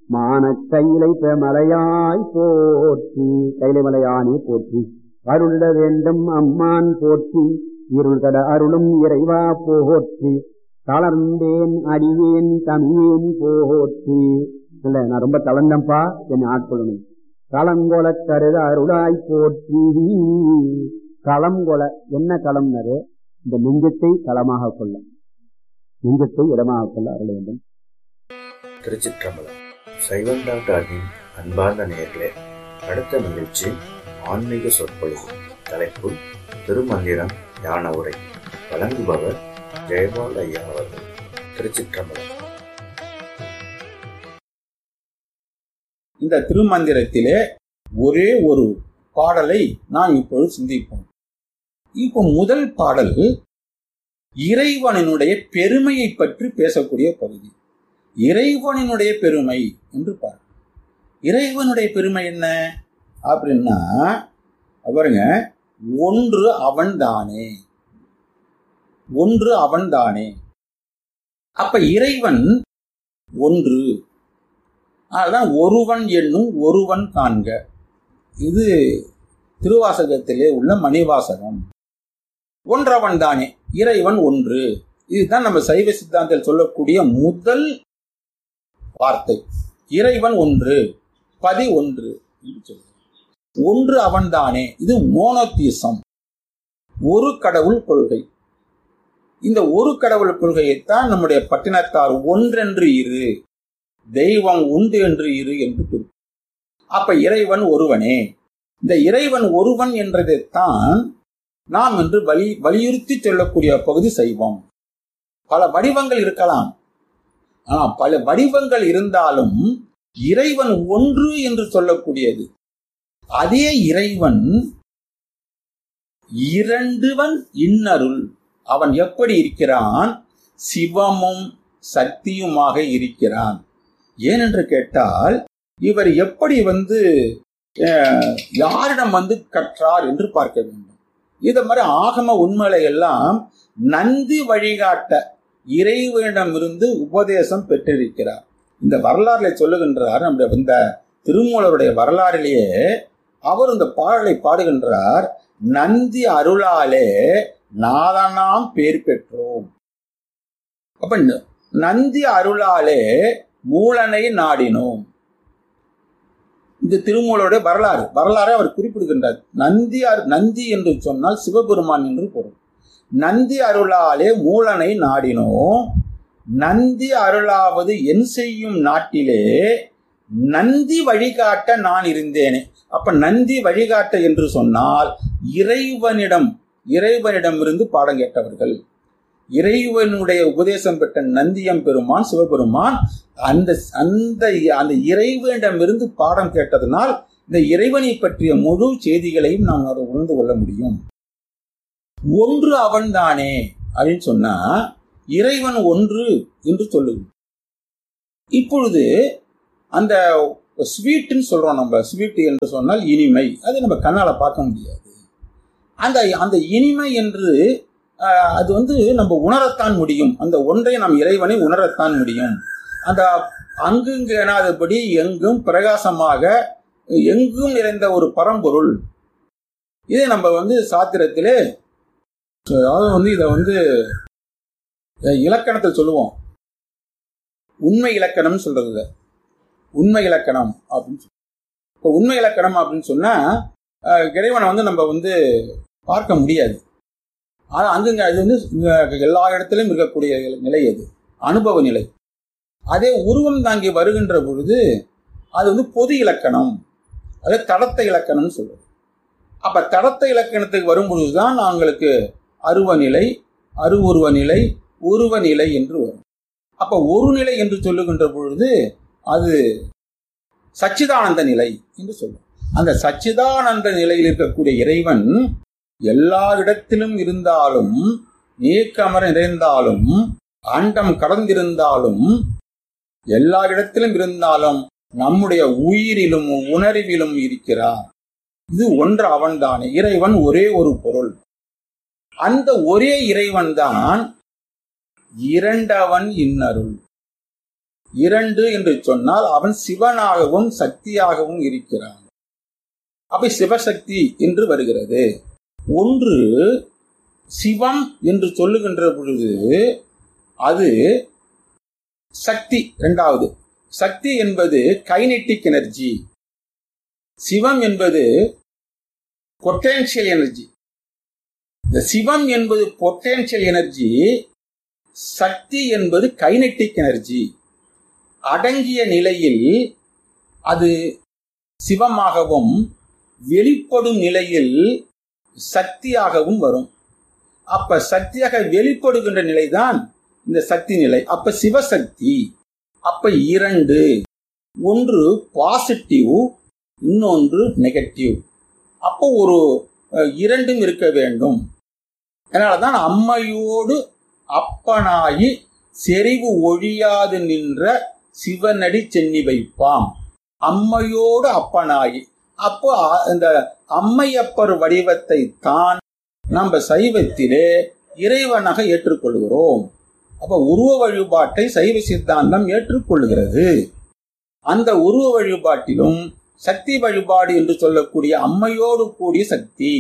மானக் கையிலை மலையாய் போற்றி கைலை மலையானே போற்றி அருளிட வேண்டும் அம்மான் போற்றி இருள் கட அருளும் இறைவா போற்றி தளர்ந்தேன் அடியேன் தமியேன் போற்றி இல்ல நான் ரொம்ப தளர்ந்தேன்ப்பா என்னை ஆட்கொள்ளணும் களங்கொல கருத அருளாய் போற்றி களங்கொல என்ன களம்னாரு இந்த நெஞ்சத்தை களமாக கொள்ள நெஞ்சத்தை இடமாக கொள்ள அருள வேண்டும் திருச்சிற்றம்பலம் சைவம் டாக்டரின் அன்பார்ந்த நேயர்களே அடுத்த நிகழ்ச்சி ஆன்மீக சொற்பொழிவு தலைப்பு திருமந்திரம் ஞான உரை வழங்குபவர் ஜெயபால் ஐயா அவர்கள் திருச்சிற்றம்பலம் இந்த திருமந்திரத்திலே ஒரே ஒரு பாடலை நாம் இப்பொழுது சிந்திப்போம் இப்போ முதல் பாடல் இறைவனினுடைய பெருமையை பற்றி பேசக்கூடிய பகுதி இறைவனினுடைய பெருமை என்று பாருங்க இறைவனுடைய பெருமை என்ன அப்படின்னா பாருங்க ஒன்று அவன்தானே ஒன்று அவன்தானே அப்ப இறைவன் ஒன்று அதுதான் ஒருவன் என்னும் ஒருவன் காண்க இது திருவாசகத்திலே உள்ள மணிவாசகம் ஒன்றவன் தானே இறைவன் ஒன்று இதுதான் நம்ம சைவ சித்தாந்தத்தில் சொல்லக்கூடிய முதல் வார்த்தை இறைவன் ஒன்று பதி ஒன்று என்று சொல்லுது ஒன்று அவன்தானே இது மோனோத்தியசம் ஒரு கடவுள் கொள்கை இந்த ஒரு கடவுள் கொள்கையைத்தான் நம்முடைய பட்டினத்தார் ஒன்றென்று இரு தெய்வம் உண்டு என்று இரு என்று குறிப்பிடும் அப்ப இறைவன் ஒருவனே இந்த இறைவன் ஒருவன் என்றதைத்தான் நாம் என்று வலி வலியுறுத்தி சொல்லக்கூடிய பகுதி சைவம் பல வடிவங்கள் இருக்கலாம் ஆனா பல வடிவங்கள் இருந்தாலும் இறைவன் ஒன்று என்று சொல்லக்கூடியது அதே இறைவன் இரண்டுவன் இன்னருள் அவன் எப்படி இருக்கிறான் சிவமும் சக்தியுமாக இருக்கிறான் ஏனென்று கேட்டால் இவர் எப்படி வந்து அஹ், யாரிடம் வந்து கற்றார் என்று பார்க்க வேண்டும் இத மாதிரி ஆகம உண்மைகளை எல்லாம் நந்தி வழிகாட்ட இறைவனிடமிருந்து உபதேசம் பெற்றிருக்கிறார் இந்த வரலாறுல சொல்லுகின்றார் நம்முடைய இந்த திருமூலருடைய வரலாறிலேயே அவர் இந்த பாடலை பாடுகின்றார் நந்தி அருளாலே நாதனாம் பேர் பெற்றோம் அப்ப ந- நந்தி அருளாலே மூலனை நாடினோம் இந்த திருமூலருடைய வரலாறு வரலாறு அவர் குறிப்பிடுகின்றார் நந்தி அரு- நந்தி என்று சொன்னால் சிவபெருமான் என்று பொருள் நந்தி அருளாலே மூலனை நாடினோம் நந்தி அருளாவது என் செய்யும் நாட்டிலே நந்தி வழிகாட்ட நான் இருந்தேனே அப்ப நந்தி வழிகாட்ட என்று சொன்னால் இறைவனிடம் இறைவனிடமிருந்து பாடம் கேட்டவர்கள் இறைவனுடைய உபதேசம் பெற்ற நந்தியம் பெருமான் சிவபெருமான் அந்த அந்த அந்த இறைவனிடமிருந்து பாடம் கேட்டதனால் இந்த இறைவனை பற்றிய முழு செய்திகளையும் நாம் அதை உணர்ந்து கொள்ள முடியும் ஒன்று அவன்தானே அப்படின்னு சொன்னா இறைவன் ஒன்று என்று சொல்லுது இப்பொழுது அந்த ஸ்வீட்னு சொல்றோம் நம்ம ஸ்வீட் என்று சொன்னால் இனிமை அது நம்ம கண்ணால பார்க்க முடியாது அந்த அந்த இனிமை என்று ஆஹ், அது வந்து நம்ம உணரத்தான் முடியும் அந்த ஒன்றை நாம் இறைவனை உணரத்தான் முடியும் அந்த அங்குங்க எனாதபடி எங்கும் பிரகாசமாக எங்கும் நிறைந்த ஒரு பரம்பொருள் இதை நம்ம வந்து சாத்திரத்திலே அதாவது வந்து இதை வந்து அஹ், இலக்கணத்தில் சொல்லுவோம் உண்மை இலக்கணம் சொல்றது இத. உண்மை இலக்கணம் அப்படின்னு சொல்லி இப்போ உண்மை இலக்கணம் அப்படின்னு சொன்னா அஹ், இறைவனை வந்து நம்ம வந்து பார்க்க முடியாது ஆனா அங்குங்க அது வந்து இங்க எல்லா இடத்திலும் இருக்கக்கூடிய நிலை அது அனுபவ நிலை அதே உருவம் தாங்கி வருகின்ற பொழுது அது வந்து பொது இலக்கணம் அது தடத்த இலக்கணம்னு சொல்றது அப்ப தடத்த இலக்கணத்துக்கு வரும் பொழுதுதான் நாங்களுக்கு அருவ நிலை அருவுருவ நிலை உருவ நிலை என்று வரும் அப்ப ஒரு நிலை என்று சொல்லுகின்ற பொழுது அது சச்சிதானந்த நிலை என்று சொல்லும் அந்த சச்சிதானந்த நிலையில் இருக்கக்கூடிய இறைவன் எல்லா இடத்திலும் இருந்தாலும் நீக்கமர நிறைந்தாலும் அண்டம் கடந்திருந்தாலும் எல்லா இடத்திலும் இருந்தாலும் நம்முடைய உயிரிலும் உணர்விலும் இருக்கிறார் இது ஒன்று அவன்தானே இறைவன் ஒரே ஒரு பொருள் அந்த ஒரே இறைவன் தான் இரண்டவன் இன்னருள் இரண்டு என்று சொன்னால் அவன் சிவனாகவும் சக்தியாகவும் இருக்கிறான் அப்ப சிவசக்தி என்று வருகிறது ஒன்று சிவம் என்று சொல்லுகின்ற பொழுது அது சக்தி இரண்டாவது சக்தி என்பது கைனெட்டிக் எனர்ஜி சிவம் என்பது பொட்டென்ஷியல் எனர்ஜி இந்த சிவம் என்பது பொட்டென்ஷியல் எனர்ஜி சக்தி என்பது கைனெட்டிக் எனர்ஜி அடங்கிய நிலையில் அது சிவமாகவும் வெளிப்படும் நிலையில் சக்தியாகவும் வரும் அப்ப சக்தியாக வெளிப்படுகின்ற நிலைதான் இந்த சக்தி நிலை அப்ப சிவசக்தி அப்ப இரண்டு ஒன்று பாசிட்டிவ் இன்னொன்று நெகட்டிவ் அப்போ ஒரு அஹ், இரண்டும் இருக்க வேண்டும் அதனாலதான் அம்மையோடு அப்பனாயி செறிவு ஒழியாது நின்ற சிவனடி சென்னி வைப்பாம் அம்மையோடு அப்பனாயி அப்போ அ- இந்த அம்மையப்பர் வடிவத்தை தான் நம்ம சைவத்திலே இறைவனாக ஏற்றுக்கொள்கிறோம் அப்ப உருவ வழிபாட்டை சைவ சித்தாந்தம் ஏற்றுக்கொள்கிறது அந்த உருவ வழிபாட்டிலும் சக்தி வழிபாடு என்று சொல்லக்கூடிய அம்மையோடு கூடிய சக்தி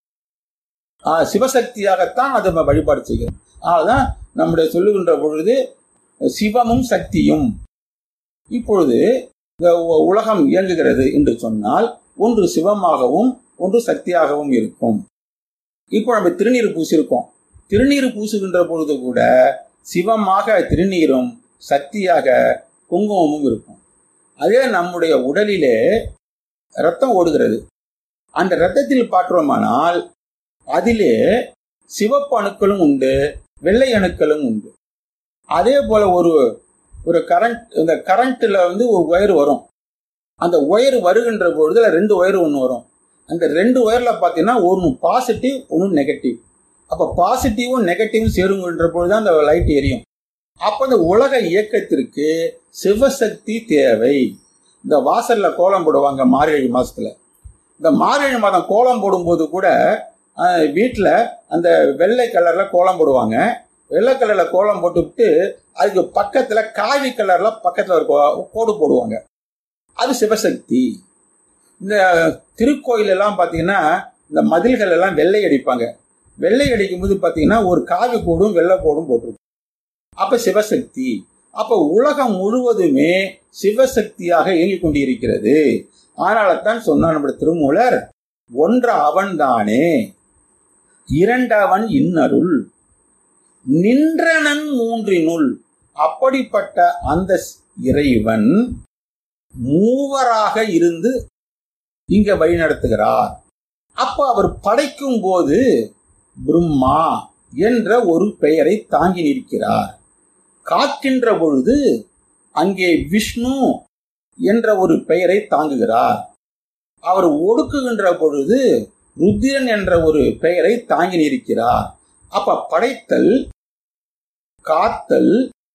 ஆ, சிவசக்தியாகத்தான் அதை நம்ம வழிபாடு செய்கிறோம் அதனாலதான் நம்முடைய சொல்லுகின்ற பொழுது சிவமும் சக்தியும் இப்பொழுது இந்த உ- உலகம் இயங்குகிறது என்று சொன்னால் ஒன்று சிவமாகவும் ஒன்று சக்தியாகவும் இருக்கும் இப்போ நம்ம திருநீர் பூசியிருக்கோம் திருநீர் பூசுகின்ற பொழுது கூட சிவமாக திருநீரும் சக்தியாக குங்குமமும் இருக்கும் அதே நம்முடைய உடலிலே ரத்தம் ஓடுகிறது அந்த ரத்தத்தில் பார்த்தோமானால் அதிலே சிவப்பு அணுக்களும் உண்டு வெள்ளை அணுக்களும் உண்டு அதே போல ஒரு ஒரு கரண்ட் இந்த கரண்ட்ல வந்து ஒரு ஒயர் வரும் அந்த ஒயர் வருகின்ற பொழுது அதுல ரெண்டு ஒயர் ஒன்று வரும் அந்த ரெண்டு ஒயர்ல பார்த்தீங்கன்னா ஒன்று பாசிட்டிவ் ஒன்று நெகட்டிவ் அப்போ பாசிட்டிவும் நெகட்டிவும் சேருங்கின்ற பொழுது தான் அந்த லைட் எரியும் அப்போ இந்த உலக இயக்கத்திற்கு சிவசக்தி தேவை இந்த வாசல்ல கோலம் போடுவாங்க மார்கழி மாசத்துல இந்த மார்கழி மாதம் கோலம் போடும்போது கூட அஹ், வீட்டுல அந்த வெள்ளை கலர்ல கோலம் போடுவாங்க வெள்ளை கலர்ல கோலம் போட்டுவிட்டு அதுக்கு பக்கத்துல காவி கலர்ல பக்கத்துல ஒரு கோ- கோடு போடுவாங்க அது சிவசக்தி இந்த திருக்கோயில் எல்லாம் பாத்தீங்கன்னா இந்த மதில்கள் எல்லாம் வெள்ளை அடிப்பாங்க வெள்ளை அடிக்கும் போது பாத்தீங்கன்னா ஒரு காவி கோடும் வெள்ளை கோடும் போட்டிருக்கும் அப்ப சிவசக்தி அப்ப உலகம் முழுவதுமே சிவசக்தியாக இயங்கிக் கொண்டிருக்கிறது அதனால தான் சொன்னார் நம்முடைய திருமூலர் ஒன்ற அவன்தானே இரண்டவன் இன்னருள் நின்றனன் மூன்றினுள் அப்படிப்பட்ட அந்த இறைவன் மூவராக இருந்து இங்க வழிநடத்துகிறார் அப்ப அவர் படைக்கும் போது பிரம்மா என்ற ஒரு பெயரை தாங்கி நிற்கிறார் காக்கின்ற பொழுது அங்கே விஷ்ணு என்ற ஒரு பெயரை தாங்குகிறார் அவர் ஒடுக்குகின்ற பொழுது ருத்திரன் என்ற ஒரு பெயரை தாங்கி நிற்கிறார் அப்ப படைத்தல் காத்தல்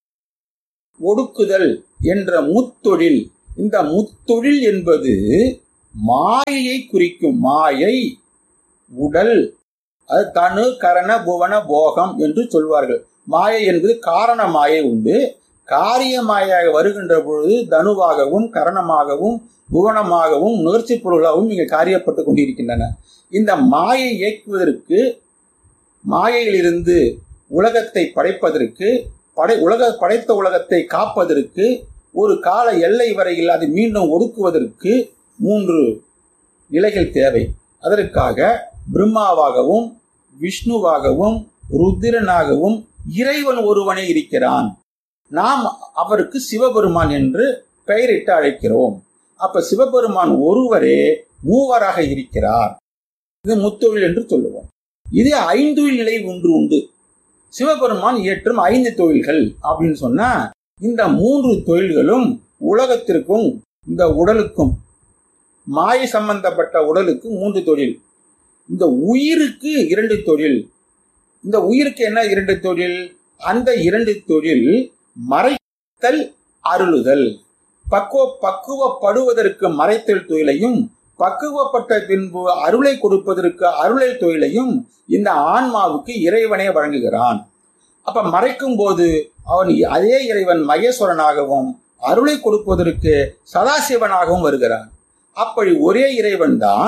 ஒடுக்குதல் என்ற முத்தொழில் இந்த முத்தொழில் என்பது மாயையை குறிக்கும் மாயை உடல் அது தனு கரண புவன போகம் என்று சொல்வார்கள் மாயை என்பது காரண மாயை உண்டு காரிய மாயாக வருகின்ற பொழுது தனுவாகவும் கரணமாகவும் புவனமாகவும் முயற்சி பொருளாகவும் இங்கே காரியப்பட்டு கொண்டிருக்கின்றன இந்த மாயை இயக்குவதற்கு மாயையிலிருந்து உலகத்தை படைப்பதற்கு படை உலக படைத்த உலகத்தை காப்பதற்கு ஒரு கால எல்லை வரையில் அதை மீண்டும் ஒடுக்குவதற்கு மூன்று நிலைகள் தேவை அதற்காக பிரம்மாவாகவும் விஷ்ணுவாகவும் ருத்திரனாகவும் இறைவன் ஒருவனே இருக்கிறான் நாம் அவருக்கு சிவபெருமான் என்று பெயரிட்டு அழைக்கிறோம் அப்ப சிவபெருமான் ஒருவரே மூவராக இருக்கிறார் இது முத்தொழில் என்று சொல்லுவோம் இது ஐந்தொழில் நிலை ஒன்று உண்டு சிவபெருமான் இயற்றும் ஐந்து தொழில்கள் அப்படின்னு சொன்னா இந்த மூன்று தொழில்களும் உலகத்திற்கும் இந்த உடலுக்கும் மாய சம்பந்தப்பட்ட உடலுக்கு மூன்று தொழில் இந்த உயிருக்கு இரண்டு தொழில் இந்த உயிருக்கு என்ன இரண்டு தொழில் அந்த இரண்டு தொழில் மறைத்தல் அருளுதல் பக்குவ பக்குவப்படுவதற்கு மறைத்தல் தொழிலையும் பக்குவப்பட்ட பின்பு அருளை கொடுப்பதற்கு அருளை தொழிலையும் இந்த ஆன்மாவுக்கு இறைவனே வழங்குகிறான் அப்ப மறைக்கும் போது அவன் அதே இறைவன் மகேஸ்வரனாகவும் அருளை கொடுப்பதற்கு சதாசிவனாகவும் வருகிறான் அப்படி ஒரே இறைவன் தான்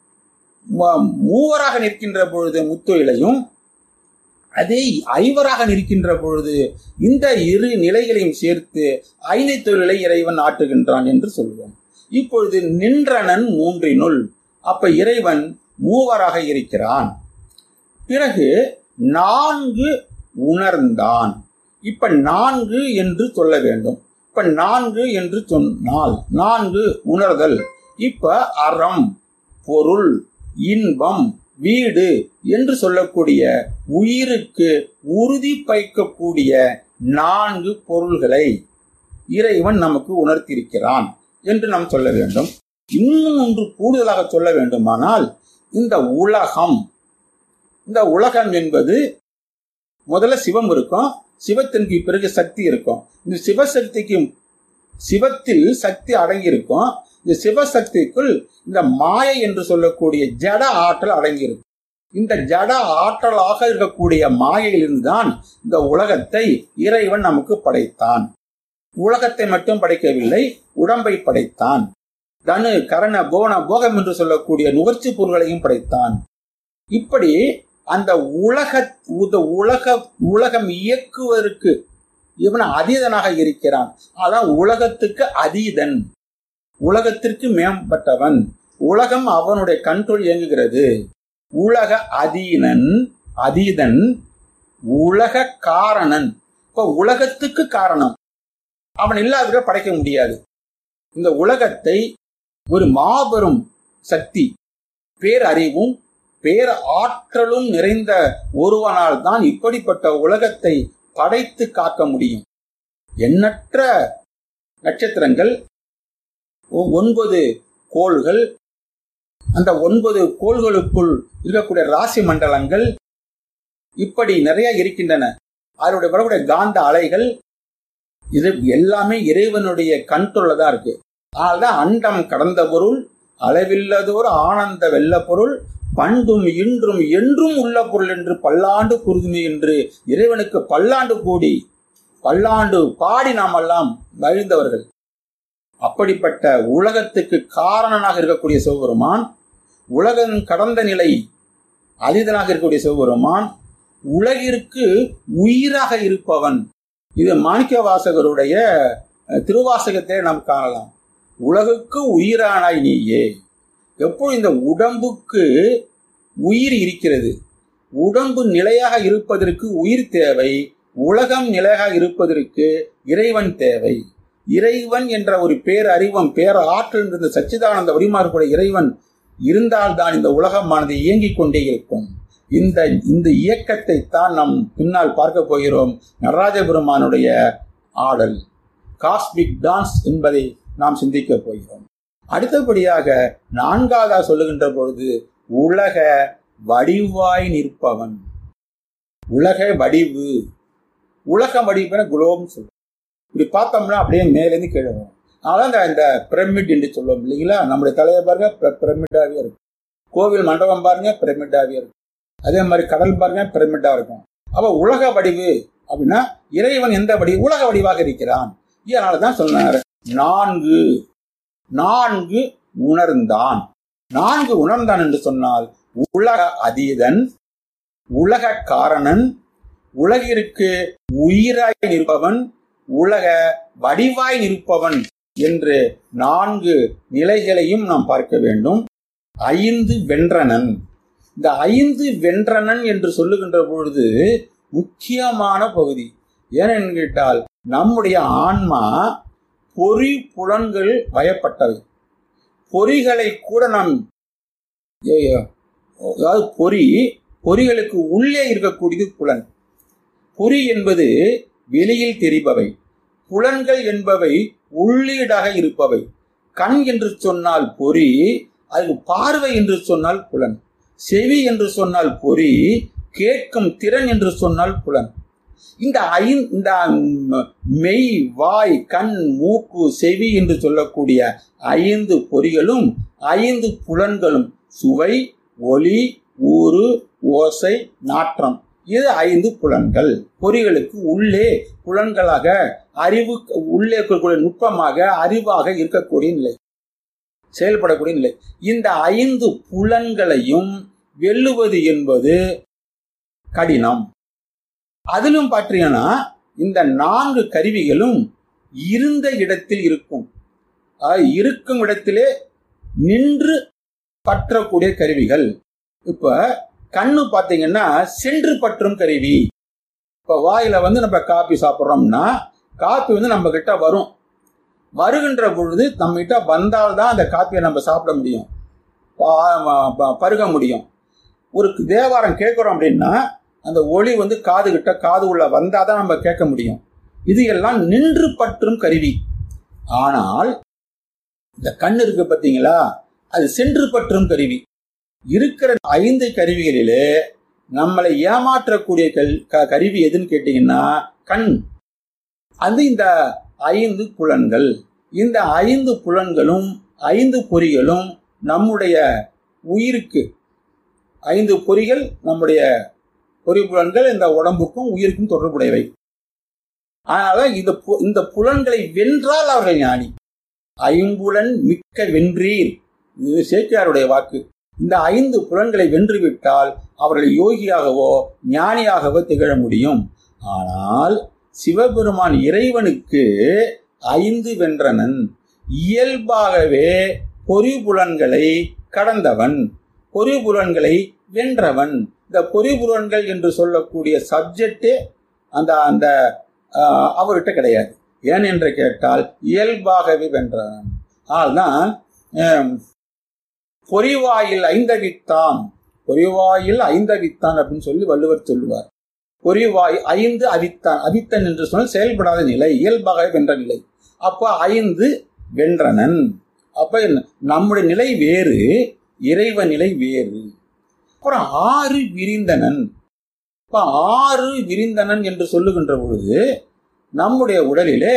மூவராக நிற்கின்ற பொழுது முத்தொழிலையும் அதே ஐவராக நிற்கின்ற பொழுது இந்த இரு நிலைகளையும் சேர்த்து ஐந்து தொழிலை இறைவன் ஆற்றுகின்றான் என்று சொல்வோம் இப்பொழுது நின்றனன் மூன்றினுள் அப்ப இறைவன் மூவராக இருக்கிறான் பிறகு நான்கு உணர்ந்தான் இப்ப நான்கு என்று சொல்ல வேண்டும் இப்ப நான்கு என்று சொன்னால் நான்கு உணர்தல் இப்ப அறம் பொருள் இன்பம் வீடு என்று சொல்லக்கூடிய உயிருக்கு உறுதி பைக்கக்கூடிய நான்கு பொருள்களை இறைவன் நமக்கு உணர்த்தியிருக்கிறான் என்று நாம் சொல்ல வேண்டும் இன்னும் ஒன்று கூடுதலாக சொல்ல வேண்டுமானால் இந்த உலகம் இந்த உலகம் என்பது முதல்ல சிவம் இருக்கும் சிவத்திற்கு பிறகு சக்தி இருக்கும் இந்த சிவசக்திக்கு சிவத்தில் சக்தி அடங்கி இருக்கும் இந்த சிவசக்திக்குள் இந்த மாயை என்று சொல்லக்கூடிய ஜட ஆற்றல் அடங்கியிருக்கும் இந்த ஜட ஆற்றலாக இருக்கக்கூடிய மாயையிலிருந்து தான் இந்த உலகத்தை இறைவன் நமக்கு படைத்தான் உலகத்தை மட்டும் படைக்கவில்லை உடம்பை படைத்தான் தனு கரண போன போகம் என்று சொல்லக்கூடிய நுகர்ச்சி பொருள்களையும் படைத்தான் இப்படி அந்த உலக உலக உலகம் இயக்குவதற்கு இவன் அதீதனாக இருக்கிறான் அதான் உலகத்துக்கு அதீதன் உலகத்திற்கு மேம்பட்டவன் உலகம் அவனுடைய கண்ட்ரோல் இயங்குகிறது உலக அதீனன் அதீதன் உலக காரணன் இப்ப உலகத்துக்கு காரணம் அவன் இல்லாத படைக்க முடியாது இந்த உலகத்தை ஒரு மாபெரும் சக்தி பேரறிவும் பேர ஆற்றலும் நிறைந்த ஒருவனால் தான் இப்படிப்பட்ட உலகத்தை படைத்து காக்க முடியும் எண்ணற்ற நட்சத்திரங்கள் ஒன்பது கோள்கள் அந்த ஒன்பது கோள்களுக்குள் இருக்கக்கூடிய ராசி மண்டலங்கள் இப்படி நிறைய இருக்கின்றன அதனுடைய வரக்கூடிய காந்த அலைகள் இது எல்லாமே இறைவனுடைய கண்ட்ரோல்ல தான் இருக்கு அதனால்தான் அண்டம் கடந்த பொருள் அளவில்லதோர் ஆனந்த வெள்ள பொருள் பண்டும் இன்றும் என்றும் உள்ள பொருள் என்று பல்லாண்டு குருதுமை என்று இறைவனுக்கு பல்லாண்டு கூடி பல்லாண்டு பாடி நாம் எல்லாம் மகிழ்ந்தவர்கள் அப்படிப்பட்ட உலகத்துக்கு காரணனாக இருக்கக்கூடிய சிவபெருமான் உலகம் கடந்த நிலை அதீதனாக இருக்கக்கூடிய சிவபெருமான் உலகிற்கு உயிராக இருப்பவன் இது மாணிக்க வாசகருடைய திருவாசகத்தை நாம் காணலாம் உலகுக்கு உயிரானாய் நீயே எப்போ இந்த உடம்புக்கு உயிர் இருக்கிறது உடம்பு நிலையாக இருப்பதற்கு உயிர் தேவை உலகம் நிலையாக இருப்பதற்கு இறைவன் தேவை இறைவன் என்ற ஒரு பேரறிவம் பேர ஆற்றல் இருந்த சச்சிதானந்த வடிமாறுடைய இறைவன் இருந்தால்தான் இந்த உலகமானது இயங்கிக் கொண்டே இருக்கும் இந்த இந்த இயக்கத்தை தான் நாம் பின்னால் பார்க்க போகிறோம் நடராஜபெருமானுடைய ஆடல் காஸ்மிக் டான்ஸ் என்பதை நாம் சிந்திக்க போகிறோம் அடுத்தபடியாக நான்காவதாக சொல்லுகின்ற பொழுது உலக வடிவாய் நிற்பவன் உலக வடிவு உலக வடிவுன குளோப்னு சொல்லுவோம் இப்படி பார்த்தோம்னா அப்படியே மேலேருந்து கீழே வரும் அதனால இந்த இந்த பிரமிட் என்று சொல்லுவோம் இல்லைங்களா நம்முடைய தலையை பாருங்க பிரமிடாவே இருக்கும் கோவில் மண்டபம் பாருங்க பிரமிடாவே இருக்கும் அதே மாதிரி கடல் பாருங்க பிரமிடா இருக்கும் அப்ப உலக வடிவு அப்படின்னா இறைவன் எந்த வடிவு உலக வடிவாக இருக்கிறான் இதனாலதான் சொன்னார் நான்கு நான்கு உணர்ந்தான் நான்கு உணர்ந்தான் என்று சொன்னால் உலக அதீதன் உலக காரணன் உலகிற்கு உயிராய் நிற்பவன் உலக வடிவாய் நிற்பவன் என்று நான்கு நிலைகளையும் நாம் பார்க்க வேண்டும் ஐந்து வென்றனன் இந்த ஐந்து வென்றனன் என்று சொல்லுகின்ற பொழுது முக்கியமான பகுதி ஏனென்று கேட்டால் நம்முடைய ஆன்மா பொறி புலன்கள் வயப்பட்டவை பொறிகளை கூட நாம் அதாவது பொறி பொறிகளுக்கு உள்ளே இருக்கக்கூடியது புலன் பொறி என்பது வெளியில் தெரிபவை புலன்கள் என்பவை உள்ளீடாக இருப்பவை கண் என்று சொன்னால் பொறி அது பார்வை என்று சொன்னால் புலன் செவி என்று சொன்னால் பொறி கேட்கும் திறன் என்று சொன்னால் புலன் இந்த ஐந் இந்த மெய் வாய் கண் மூக்கு செவி என்று சொல்லக்கூடிய ஐந்து பொறிகளும் ஐந்து புலன்களும் சுவை ஒளி ஊறு ஓசை நாற்றம் இது ஐந்து புலன்கள் பொறிகளுக்கு உள்ளே புலன்களாக அறிவு உள்ளே இருக்கக்கூடிய நுட்பமாக அறிவாக இருக்கக்கூடிய நிலை செயல்படக்கூடிய நிலை இந்த ஐந்து புலன்களையும் வெல்லுவது என்பது கடினம் அதிலும் பார்த்தீங்கன்னா இந்த நான்கு கருவிகளும் இருந்த இடத்தில் இருக்கும் அதாவது இருக்கும் இடத்திலே நின்று பற்றக்கூடிய கருவிகள் இப்ப கண்ணு பாத்தீங்கன்னா சென்று பற்றும் கருவி இப்ப வாயில வந்து நம்ம காப்பி சாப்பிட்றோம்னா காப்பி வந்து நம்ம கிட்ட வரும் வருகின்ற பொழுது நம்ம கிட்ட வந்தால்தான் அந்த காப்பியை நம்ம சாப்பிட முடியும் பா- ப- பருக முடியும் ஒரு தேவாரம் கேட்கிறோம் அப்படின்னா அந்த ஒளி வந்து காது கிட்ட காது உள்ள வந்தாதான் நம்ம கேட்க முடியும் இது எல்லாம் நின்று பற்றும் கருவி ஆனால் இந்த கண் இருக்கு பார்த்தீங்களா அது சென்று பற்றும் கருவி இருக்கிற ஐந்து கருவிகளிலே நம்மளை ஏமாற்றக்கூடிய கல் க- கருவி எதுன்னு கேட்டீங்கன்னா கண் அது இந்த ஐந்து புலன்கள் இந்த ஐந்து புலன்களும் ஐந்து பொறிகளும் நம்முடைய உயிருக்கு ஐந்து பொறிகள் நம்முடைய பொறி புலன்கள் இந்த உடம்புக்கும் உயிருக்கும் தொடர்புடையவை அதனால இந்த பு- இந்த புலன்களை வென்றால் அவர்கள் ஞானி ஐம்புலன் மிக்க வென்றீர் இது சேக்கியாருடைய வாக்கு இந்த ஐந்து புலன்களை வென்றுவிட்டால் அவர்கள் யோகியாகவோ ஞானியாகவோ திகழ முடியும் ஆனால் சிவபெருமான் இறைவனுக்கு ஐந்து வென்றனன் இயல்பாகவே பொறிபுலன்களை கடந்தவன் பொறிபுலன்களை வென்றவன் இந்த பொறிபுலன்கள் என்று சொல்லக்கூடிய சப்ஜெக்டே அந்த அந்த ஆஹ், அவர்கிட்ட கிடையாது ஏன் என்று கேட்டால் இயல்பாகவே வென்றவன் அதனால்தான் ஆம், பொறிவாயில் ஐந்தவித்தான் பொறிவாயில் ஐந்தவித்தான் அப்படின்னு சொல்லி வள்ளுவர் சொல்லுவார் பொறிவாய் ஐந்து அவித்தான் அவித்தன் என்று சொன்னால் செயல்படாத நிலை இயல்பாகவே வென்ற நிலை அப்ப ஐந்து வென்றனன் அப்ப என்ன? நம்முடைய நிலை வேறு இறைவ நிலை வேறு அப்புறம் ஆறு விரிந்தனன் இப்ப ஆறு விரிந்தனன் என்று சொல்லுகின்ற பொழுது நம்முடைய உடலிலே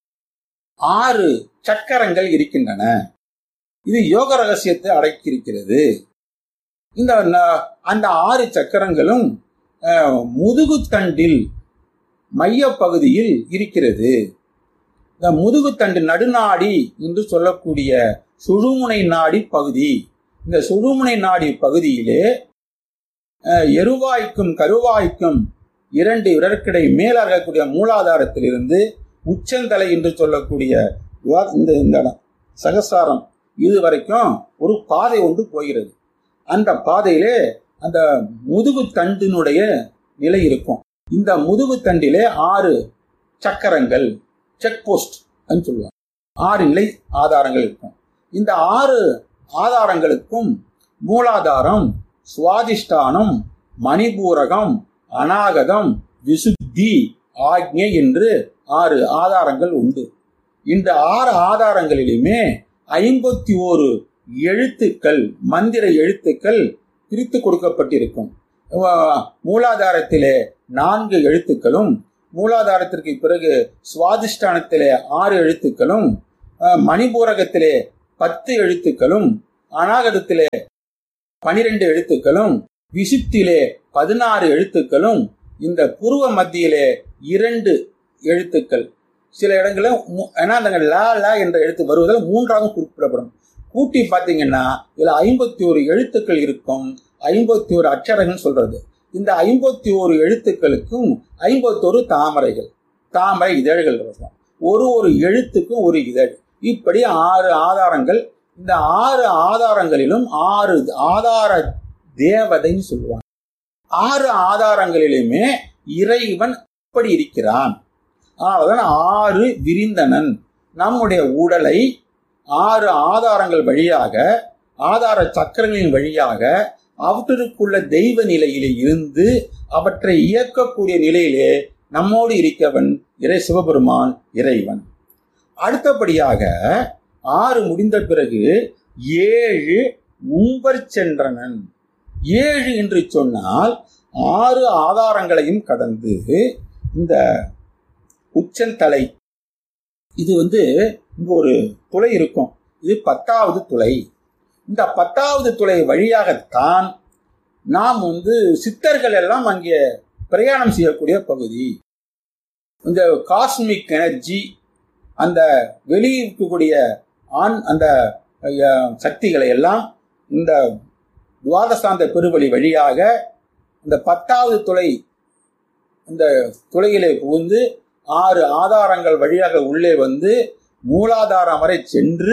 ஆறு சக்கரங்கள் இருக்கின்றன இது யோக ரகசியத்தை அடக்கியிருக்கிறது இந்த ந- அந்த ஆறு சக்கரங்களும் அஹ், முதுகுத்தண்டில் மையப்பகுதியில் இருக்கிறது இந்த முதுகுத்தண்டு நடுநாடி என்று சொல்லக்கூடிய சுழுமுனை நாடி பகுதி இந்த சுழுமுனை நாடி பகுதியிலே அஹ், எருவாய்க்கும் கருவாய்க்கும் இரண்டு விரற்கிடை மேலாக இருக்கக்கூடிய மூலாதாரத்திலிருந்து உச்சந்தலை என்று சொல்லக்கூடிய வா- இந்த இந்த இடம் சகசாரம் இது வரைக்கும் ஒரு பாதை ஒன்று போகிறது அந்த பாதையிலே அந்த முதுகு தண்டினுடைய நிலை இருக்கும் இந்த முதுகு தண்டிலே ஆறு சக்கரங்கள் செக் போஸ்ட் சொல்லுவாங்க ஆறு நிலை ஆதாரங்கள் இருக்கும் இந்த ஆறு ஆதாரங்களுக்கும் மூலாதாரம் சுவாதிஷ்டானம் மணிபூரகம் அநாகதம் விசுத்தி ஆக்ஞை என்று ஆறு ஆதாரங்கள் உண்டு இந்த ஆறு ஆதாரங்களிலுமே ஐம்பத்தி ஓரு எழுத்துக்கள் மந்திர எழுத்துக்கள் பிரித்து கொடுக்கப்பட்டிருக்கும் அஹ் மூலாதாரத்திலே நான்கு எழுத்துக்களும் மூலாதாரத்திற்கு பிறகு சுவாதிஷ்டானத்திலே ஆறு எழுத்துக்களும் அஹ் மணிபூரகத்திலே பத்து எழுத்துக்களும் அநாகதத்திலே பனிரெண்டு எழுத்துக்களும் விசுத்திலே பதினாறு எழுத்துக்களும் இந்த புருவ மத்தியிலே இரண்டு எழுத்துக்கள் சில இடங்களில் மு- ஏன்னா அந்த லா லா என்ற எழுத்து வருவதால் மூன்றாக குறிப்பிடப்படும் கூட்டி பார்த்தீங்கன்னா இதுல ஐம்பத்தி ஒரு எழுத்துக்கள் இருக்கும் ஐம்பத்தி ஒரு அச்சரங்கள் சொல்றது இந்த ஐம்பத்தி ஒரு எழுத்துக்களுக்கும் ஐம்பத்தொரு தாமரைகள் தாமரை இதழ்கள் இருக்கும் ஒரு ஒரு எழுத்துக்கும் ஒரு இதழ் இப்படி ஆறு ஆதாரங்கள் இந்த ஆறு ஆதாரங்களிலும் ஆறு ஆதார தேவதைன்னு சொல்லுவாங்க ஆறு ஆதாரங்களிலுமே இறைவன் அப்படி இருக்கிறான் ஆகதான் ஆறு விரிந்தனன் நம்முடைய உடலை ஆறு ஆதாரங்கள் வழியாக ஆதார சக்கரங்களின் வழியாக அவற்றிற்குள்ள தெய்வ நிலையிலே இருந்து அவற்றை இயக்கக்கூடிய நிலையிலே நம்மோடு இருக்கவன் இறை சிவபெருமான் இறைவன் அடுத்தபடியாக ஆறு முடிந்த பிறகு ஏழு உம்பர் சென்றனன் ஏழு என்று சொன்னால் ஆறு ஆதாரங்களையும் கடந்து இந்த உச்சந்தலை இது வந்து இங்க ஒரு துளை இருக்கும் இது பத்தாவது துளை இந்த பத்தாவது துளை வழியாகத்தான் நாம் வந்து சித்தர்கள் எல்லாம் அங்கே பிரயாணம் செய்யக்கூடிய பகுதி இந்த காஸ்மிக் எனர்ஜி அந்த வெளியிருக்கக்கூடிய ஆண் அந்த அஹ், சக்திகளை எல்லாம் இந்த துவாதசாந்த பெருவழி வழியாக இந்த பத்தாவது துளை இந்த துளையிலே புகுந்து ஆறு ஆதாரங்கள் வழியாக உள்ளே வந்து மூலாதாரம் வரை சென்று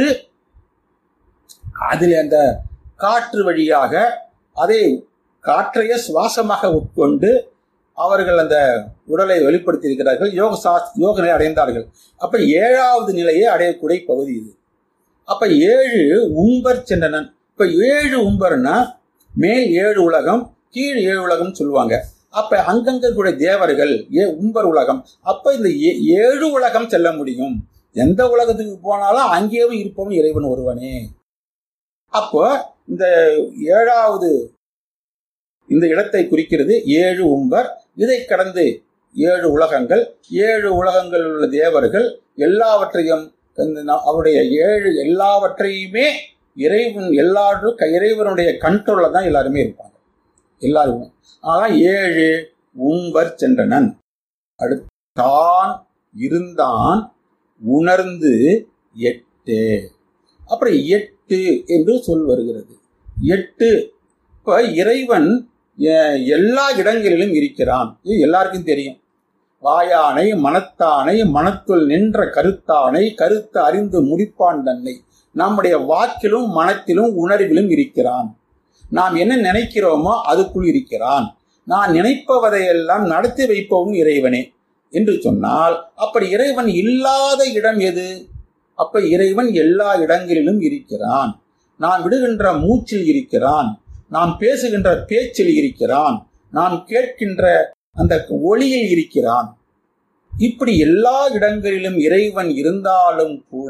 அதில் அந்த காற்று வழியாக அதை காற்றையே சுவாசமாக உட்கொண்டு அவர்கள் அந்த உடலை வெளிப்படுத்தி இருக்கிறார்கள் யோக சாஸ் யோக நிலை அடைந்தார்கள் அப்ப ஏழாவது நிலையை அடையக்கூடிய பகுதி இது அப்ப ஏழு உம்பர் சென்றனன் இப்ப ஏழு உம்பர்னா மேல் ஏழு உலகம் கீழ் ஏழு உலகம் சொல்லுவாங்க அப்ப அங்கங்க இருக்கக்கூடிய தேவர்கள் ஏ உம்பர் உலகம் அப்ப இந்த ஏ- ஏழு உலகம் செல்ல முடியும் எந்த உலகத்துக்கு போனாலும் அங்கேயும் இருப்பவன் இறைவன் ஒருவனே அப்போ இந்த ஏழாவது இந்த இடத்தை குறிக்கிறது ஏழு உம்பர் இதை கடந்து ஏழு உலகங்கள் ஏழு உலகங்களில் உள்ள தேவர்கள் எல்லாவற்றையும் இந்த ந- அவருடைய ஏழு எல்லாவற்றையுமே இறைவன் எல்லாரும் க- இறைவனுடைய கண்ட்ரோல்ல தான் எல்லாருமே இருப்பாங்க எல்லாருமே ஆனா ஏழு உம்பர் சென்றனன் அடுத்து தான் இருந்தான் உணர்ந்து எட்டு அப்புறம் எட்டு என்று சொல் வருகிறது எட்டு இப்ப இறைவன் எ- எல்லா இடங்களிலும் இருக்கிறான் இது எல்லாருக்கும் தெரியும் வாயானை மனத்தானை மனத்துள் நின்ற கருத்தானை கருத்து அறிந்து முடிப்பான் தன்னை நம்முடைய வாக்கிலும் மனத்திலும் உணர்விலும் இருக்கிறான் நாம் என்ன நினைக்கிறோமோ அதுக்குள் இருக்கிறான் நான் நினைப்பவதையெல்லாம் நடத்தி வைப்பவும் இறைவனே என்று சொன்னால் அப்படி இறைவன் இல்லாத இடம் எது அப்ப இறைவன் எல்லா இடங்களிலும் இருக்கிறான் நாம் விடுகின்ற மூச்சில் இருக்கிறான் நாம் பேசுகின்ற பேச்சில் இருக்கிறான் நாம் கேட்கின்ற அந்த ஒளியில் இருக்கிறான் இப்படி எல்லா இடங்களிலும் இறைவன் இருந்தாலும் கூட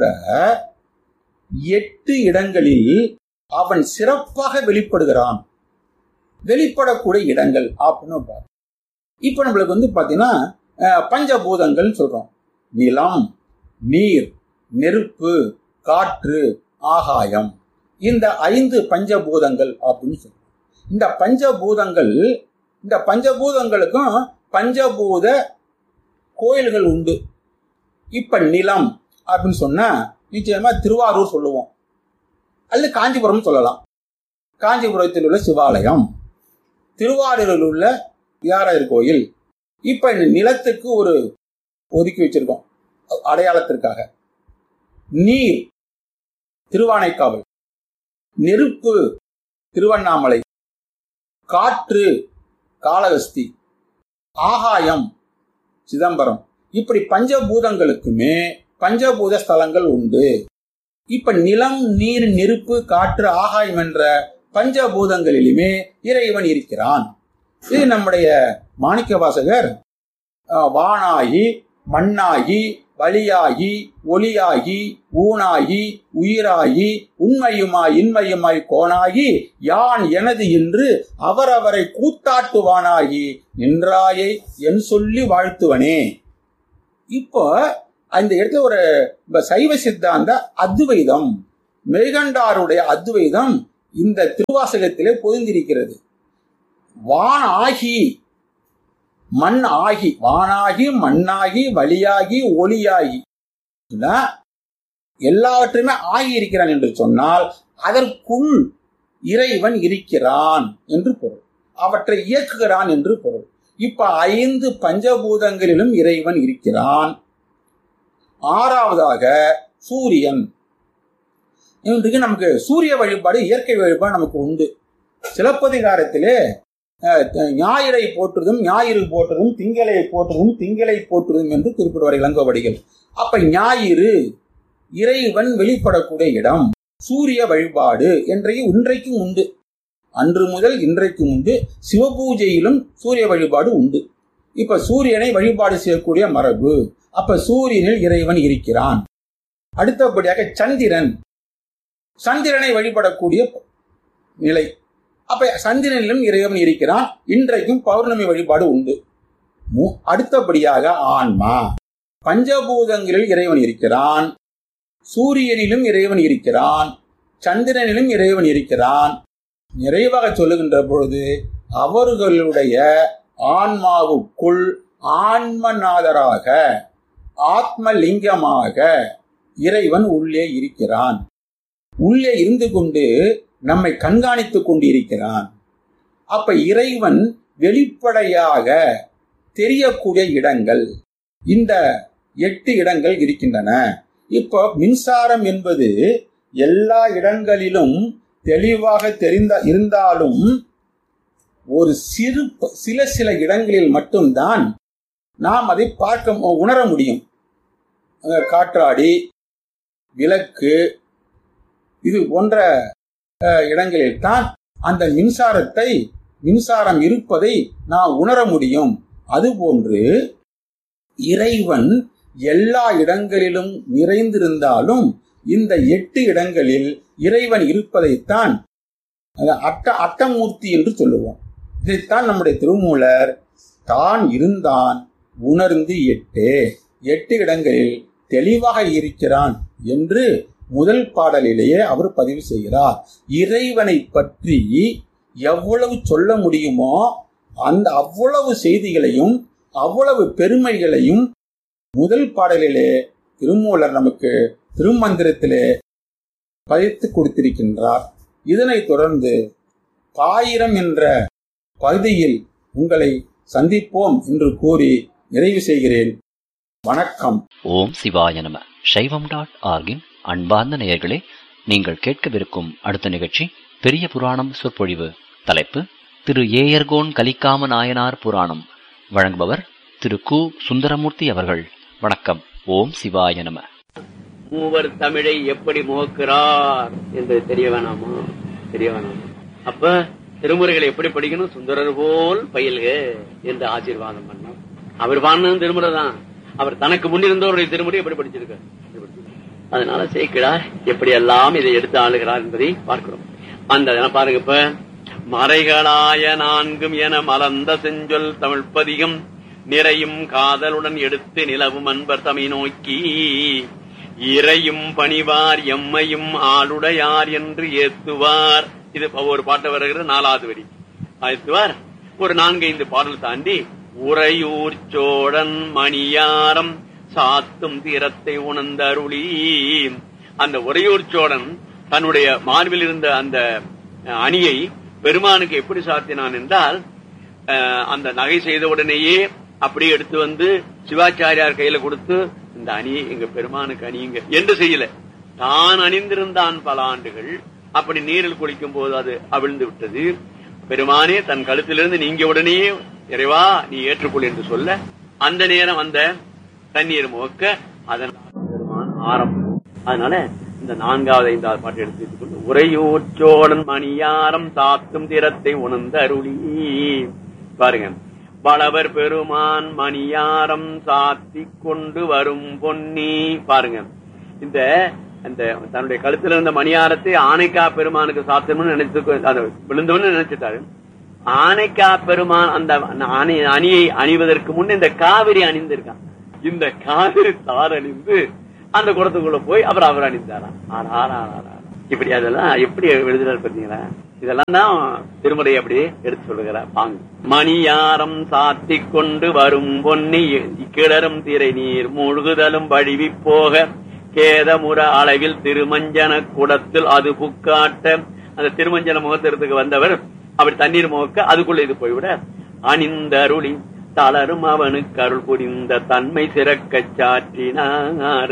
எட்டு இடங்களில் அவன் சிறப்பாக வெளிப்படுகிறான் வெளிப்படக்கூடிய இடங்கள் அப்படின்னு பாரு. இப்ப நம்மளுக்கு வந்து பாத்தீங்கன்னா அஹ், பஞ்சபூதங்கள் சொல்றோம் நிலம் நீர் நெருப்பு காற்று ஆகாயம் இந்த ஐந்து பஞ்சபூதங்கள் அப்படின்னு சொல்றோம் இந்த பஞ்சபூதங்கள் இந்த பஞ்சபூதங்களுக்கும் பஞ்சபூத கோயில்கள் உண்டு இப்ப நிலம் அப்படின்னு சொன்னா நிச்சயமா திருவாரூர் சொல்லுவோம் அல்லது காஞ்சிபுரம் சொல்லலாம் காஞ்சிபுரத்தில் உள்ள சிவாலயம் திருவாரூரில் உள்ள வியாராயர் கோயில் இப்ப இந்த நிலத்துக்கு ஒரு ஒதுக்கி வச்சிருக்கோம் அடையாளத்திற்காக நீர் திருவானைக்காவல் நெருப்பு திருவண்ணாமலை காற்று காளகஸ்தி ஆகாயம் சிதம்பரம் இப்படி பஞ்சபூதங்களுக்குமே பஞ்சபூத ஸ்தலங்கள் உண்டு இப்ப நிலம் நீர் நெருப்பு காற்று ஆகாயம் என்ற பஞ்சபூதங்களிலுமே இறைவன் இருக்கிறான் இது நம்முடைய மாணிக்க வாசகர் அஹ், வானாகி மண்ணாகி வழியாகி ஒளியாகி ஊனாகி உயிராகி உண்மையுமாய் இன்மையுமாய் கோனாகி யான் எனது என்று அவரவரை கூத்தாட்டுவானாகி நின்றாயை என் சொல்லி வாழ்த்துவனே இப்போ அந்த இடத்துல ஒரு இப்ப சைவ சித்தாந்த அத்வைதம் மெய்கண்டாருடைய அத்வைதம் இந்த திருவாசகத்திலே பொதிந்திருக்கிறது வான் ஆகி மண் ஆகி வானாகி மண்ணாகி வழியாகி ஒளியாகி இல்ல? எல்லாவற்றையுமே ஆகி இருக்கிறான் என்று சொன்னால் அதற்குள் இறைவன் இருக்கிறான் என்று பொருள் அவற்றை இயக்குகிறான் என்று பொருள் இப்ப ஐந்து பஞ்சபூதங்களிலும் இறைவன் இருக்கிறான் ஆறாவதாக சூரியன் இன்றைக்கு நமக்கு சூரிய வழிபாடு இயற்கை வழிபாடு நமக்கு உண்டு சிலப்பதிகாரத்திலே அஹ், ஞாயிறை போற்றுதும் ஞாயிறு போற்றுதும் திங்களை போற்றுதும் திங்களை போற்றுதும் என்று குறிப்பிடுவார் இளங்கோவடிகள் அப்ப ஞாயிறு இறைவன் வெளிப்படக்கூடிய இடம் சூரிய வழிபாடு என்றைக்கு இன்றைக்கும் உண்டு அன்று முதல் இன்றைக்கும் உண்டு சிவபூஜையிலும் சூரிய வழிபாடு உண்டு இப்ப சூரியனை வழிபாடு செய்யக்கூடிய மரபு அப்ப சூரியனில் இறைவன் இருக்கிறான் அடுத்தபடியாக சந்திரன் சந்திரனை வழிபடக்கூடிய நிலை அப்ப சந்திரனிலும் இறைவன் இருக்கிறான் இன்றைக்கும் பௌர்ணமி வழிபாடு உண்டு மு- அடுத்தபடியாக ஆன்மா பஞ்சபூதங்களில் இறைவன் இருக்கிறான் சூரியனிலும் இறைவன் இருக்கிறான் சந்திரனிலும் இறைவன் இருக்கிறான் நிறைவாக சொல்லுகின்ற பொழுது அவர்களுடைய ஆன்மாவுக்குள் ஆன்மநாதராக ஆத்மலிங்கமாக இறைவன் உள்ளே இருக்கிறான் உள்ளே இருந்து கொண்டு நம்மை கண்காணித்துக் கொண்டிருக்கிறான் அப்ப இறைவன் வெளிப்படையாக தெரியக்கூடிய இடங்கள் இந்த எட்டு இடங்கள் இருக்கின்றன இப்போ மின்சாரம் என்பது எல்லா இடங்களிலும் தெளிவாக தெரிந்த இருந்தாலும் ஒரு சிறு சில சில இடங்களில் மட்டும்தான் நாம் அதை பார்க்க உணர முடியும் அஹ் காற்றாடி விளக்கு இது போன்ற அஹ், இடங்களில் தான் அந்த மின்சாரத்தை மின்சாரம் இருப்பதை நாம் உணர முடியும் அதுபோன்று இறைவன் எல்லா இடங்களிலும் நிறைந்திருந்தாலும் இந்த எட்டு இடங்களில் இறைவன் இருப்பதைத்தான் அது அட்ட அட்டமூர்த்தி என்று சொல்லுவோம் இதைத்தான் நம்முடைய திருமூலர் தான் இருந்தான் உணர்ந்து எட்டு எட்டு இடங்களில் தெளிவாக இருக்கிறான் என்று முதல் பாடலிலேயே அவர் பதிவு செய்கிறார் இறைவனை பற்றி எவ்வளவு சொல்ல முடியுமோ அந்த அவ்வளவு செய்திகளையும் அவ்வளவு பெருமைகளையும் முதல் பாடலிலே திருமூலர் நமக்கு திருமந்திரத்திலே பதித்து கொடுத்திருக்கின்றார் இதனைத் தொடர்ந்து பாயிரம் என்ற பகுதியில் உங்களை சந்திப்போம் என்று கூறி நிறைவு செய்கிறேன் வணக்கம் ஓம் சிவாய நம சைவம் டாட் ஆர்கின் அன்பார்ந்த நேயர்களே நீங்கள் கேட்கவிருக்கும் அடுத்த நிகழ்ச்சி பெரிய புராணம் சொற்பொழிவு தலைப்பு திரு ஏயர்கோன் கலிக்காம நாயனார் புராணம் வழங்குபவர் திரு கு சுந்தரமூர்த்தி அவர்கள் வணக்கம் ஓம் சிவாய நம மூவர் தமிழை எப்படி முகக்கிறார் என்று தெரிய வேணாமா தெரிய வேணாமா அப்ப திருமுறைகளை எப்படி படிக்கணும் சுந்தரர் போல் பயில்க என்று ஆசீர்வாதம் பண்ணார் அவர் பாடினது திருமுறை தான் அவர் தனக்கு முன்னிருந்தவருடைய திருமுறை எப்படி படிச்சிருக்கார் எப்படி படிச்சிருக்கார்? அதனால சேர்க்கிறார் எப்படி எல்லாம் இதை எடுத்து ஆளுகிறார் என்பதை பார்க்கிறோம் அந்த என்ன பாருங்க இப்ப மறைகளாய நான்கும் என மலர்ந்த செஞ்சொல் தமிழ்ப்பதிகம் நிறையும் காதலுடன் எடுத்து நிலவும் அன்பர் தமை நோக்கி இறையும் பணிவார் எம்மையும் ஆளுடையார் என்று ஏத்துவார் இது ஒரு பாட்டு வருகிறது நாலாவது வரி ஏத்துவார் ஒரு நான்கைந்து பாடல் தாண்டி உறையூர் சோழன் மணியாரம் சாத்தும் தீரத்தை உணர்ந்தருளி அந்த உறையூர் சோழன் தன்னுடைய மார்பில் இருந்த அந்த அஹ், அணியை பெருமானுக்கு எப்படி சாத்தினான் என்றால் அஹ், அந்த நகை செய்த உடனேயே அப்படியே எடுத்து வந்து சிவாச்சாரியார் கையில கொடுத்து இந்த அணியை எங்க பெருமானுக்கு அணியுங்க என்று செய்யல தான் அணிந்திருந்தான் பல ஆண்டுகள் அப்படி நீரில் குளிக்கும் போது அது அவிழ்ந்து விட்டது பெருமானே தன் கழுத்திலிருந்து நீங்க உடனேயே இறைவா நீ ஏற்றுக்கொள் என்று சொல்ல அந்த நேரம் அந்த தண்ணீர் முகக்க அதன் பெருமான் ஆரம்பம் அதனால இந்த நான்காவது ஐந்தாவது பாட்டு எடுத்து வைத்துக் கொண்டு உரையூர் சோழன் மணியாரம் சாத்தும் திறத்தை உணர்ந்த அருளி பாருங்க வளவர் பெருமான் மணியாரம் சாத்தி கொண்டு வரும் பொன்னி பாருங்க இந்த அந்த தன்னுடைய கழுத்துல இருந்த மணியாரத்தை ஆனைக்கா பெருமானுக்கு சாத்தணும்னு நினைச்சு அந்த விழுந்தவன்னு நினைச்சிட்டாரு ஆனைக்கா பெருமான் அந்த அணி அணியை அணிவதற்கு முன்ன இந்த காவிரி அணிந்திருக்கான் இந்த காவிரி தார் அணிந்து அந்த குடத்துக்குள்ள போய் அப்புறம் அவர் அணிந்தாராம் ஆறா, ஆறா, ஆறா, ஆறா. இப்படி அதெல்லாம் எப்படி எழுதுறாரு பாத்தீங்களா இதெல்லாம் தான் திருமுறை அப்படி எடுத்து சொல்லுகிறார் பாங்கு மணியாரம் சாத்தி கொண்டு வரும் பொன்னி கிளறும் திரை நீர் மூழ்குதலும் வழிவி போக கேதமுற அளவில் திருமஞ்சன குடத்தில் அது புக்காட்ட அந்த திருமஞ்சன முகத்திற்கு வந்தவர் அப்படி தண்ணீர் முகக்க அதுக்குள்ள இது போய்விட அணிந்தருளி தளரும் அவனுக்கு அருள் புரிந்த தன்மை சிறக்கச் சாற்றினார்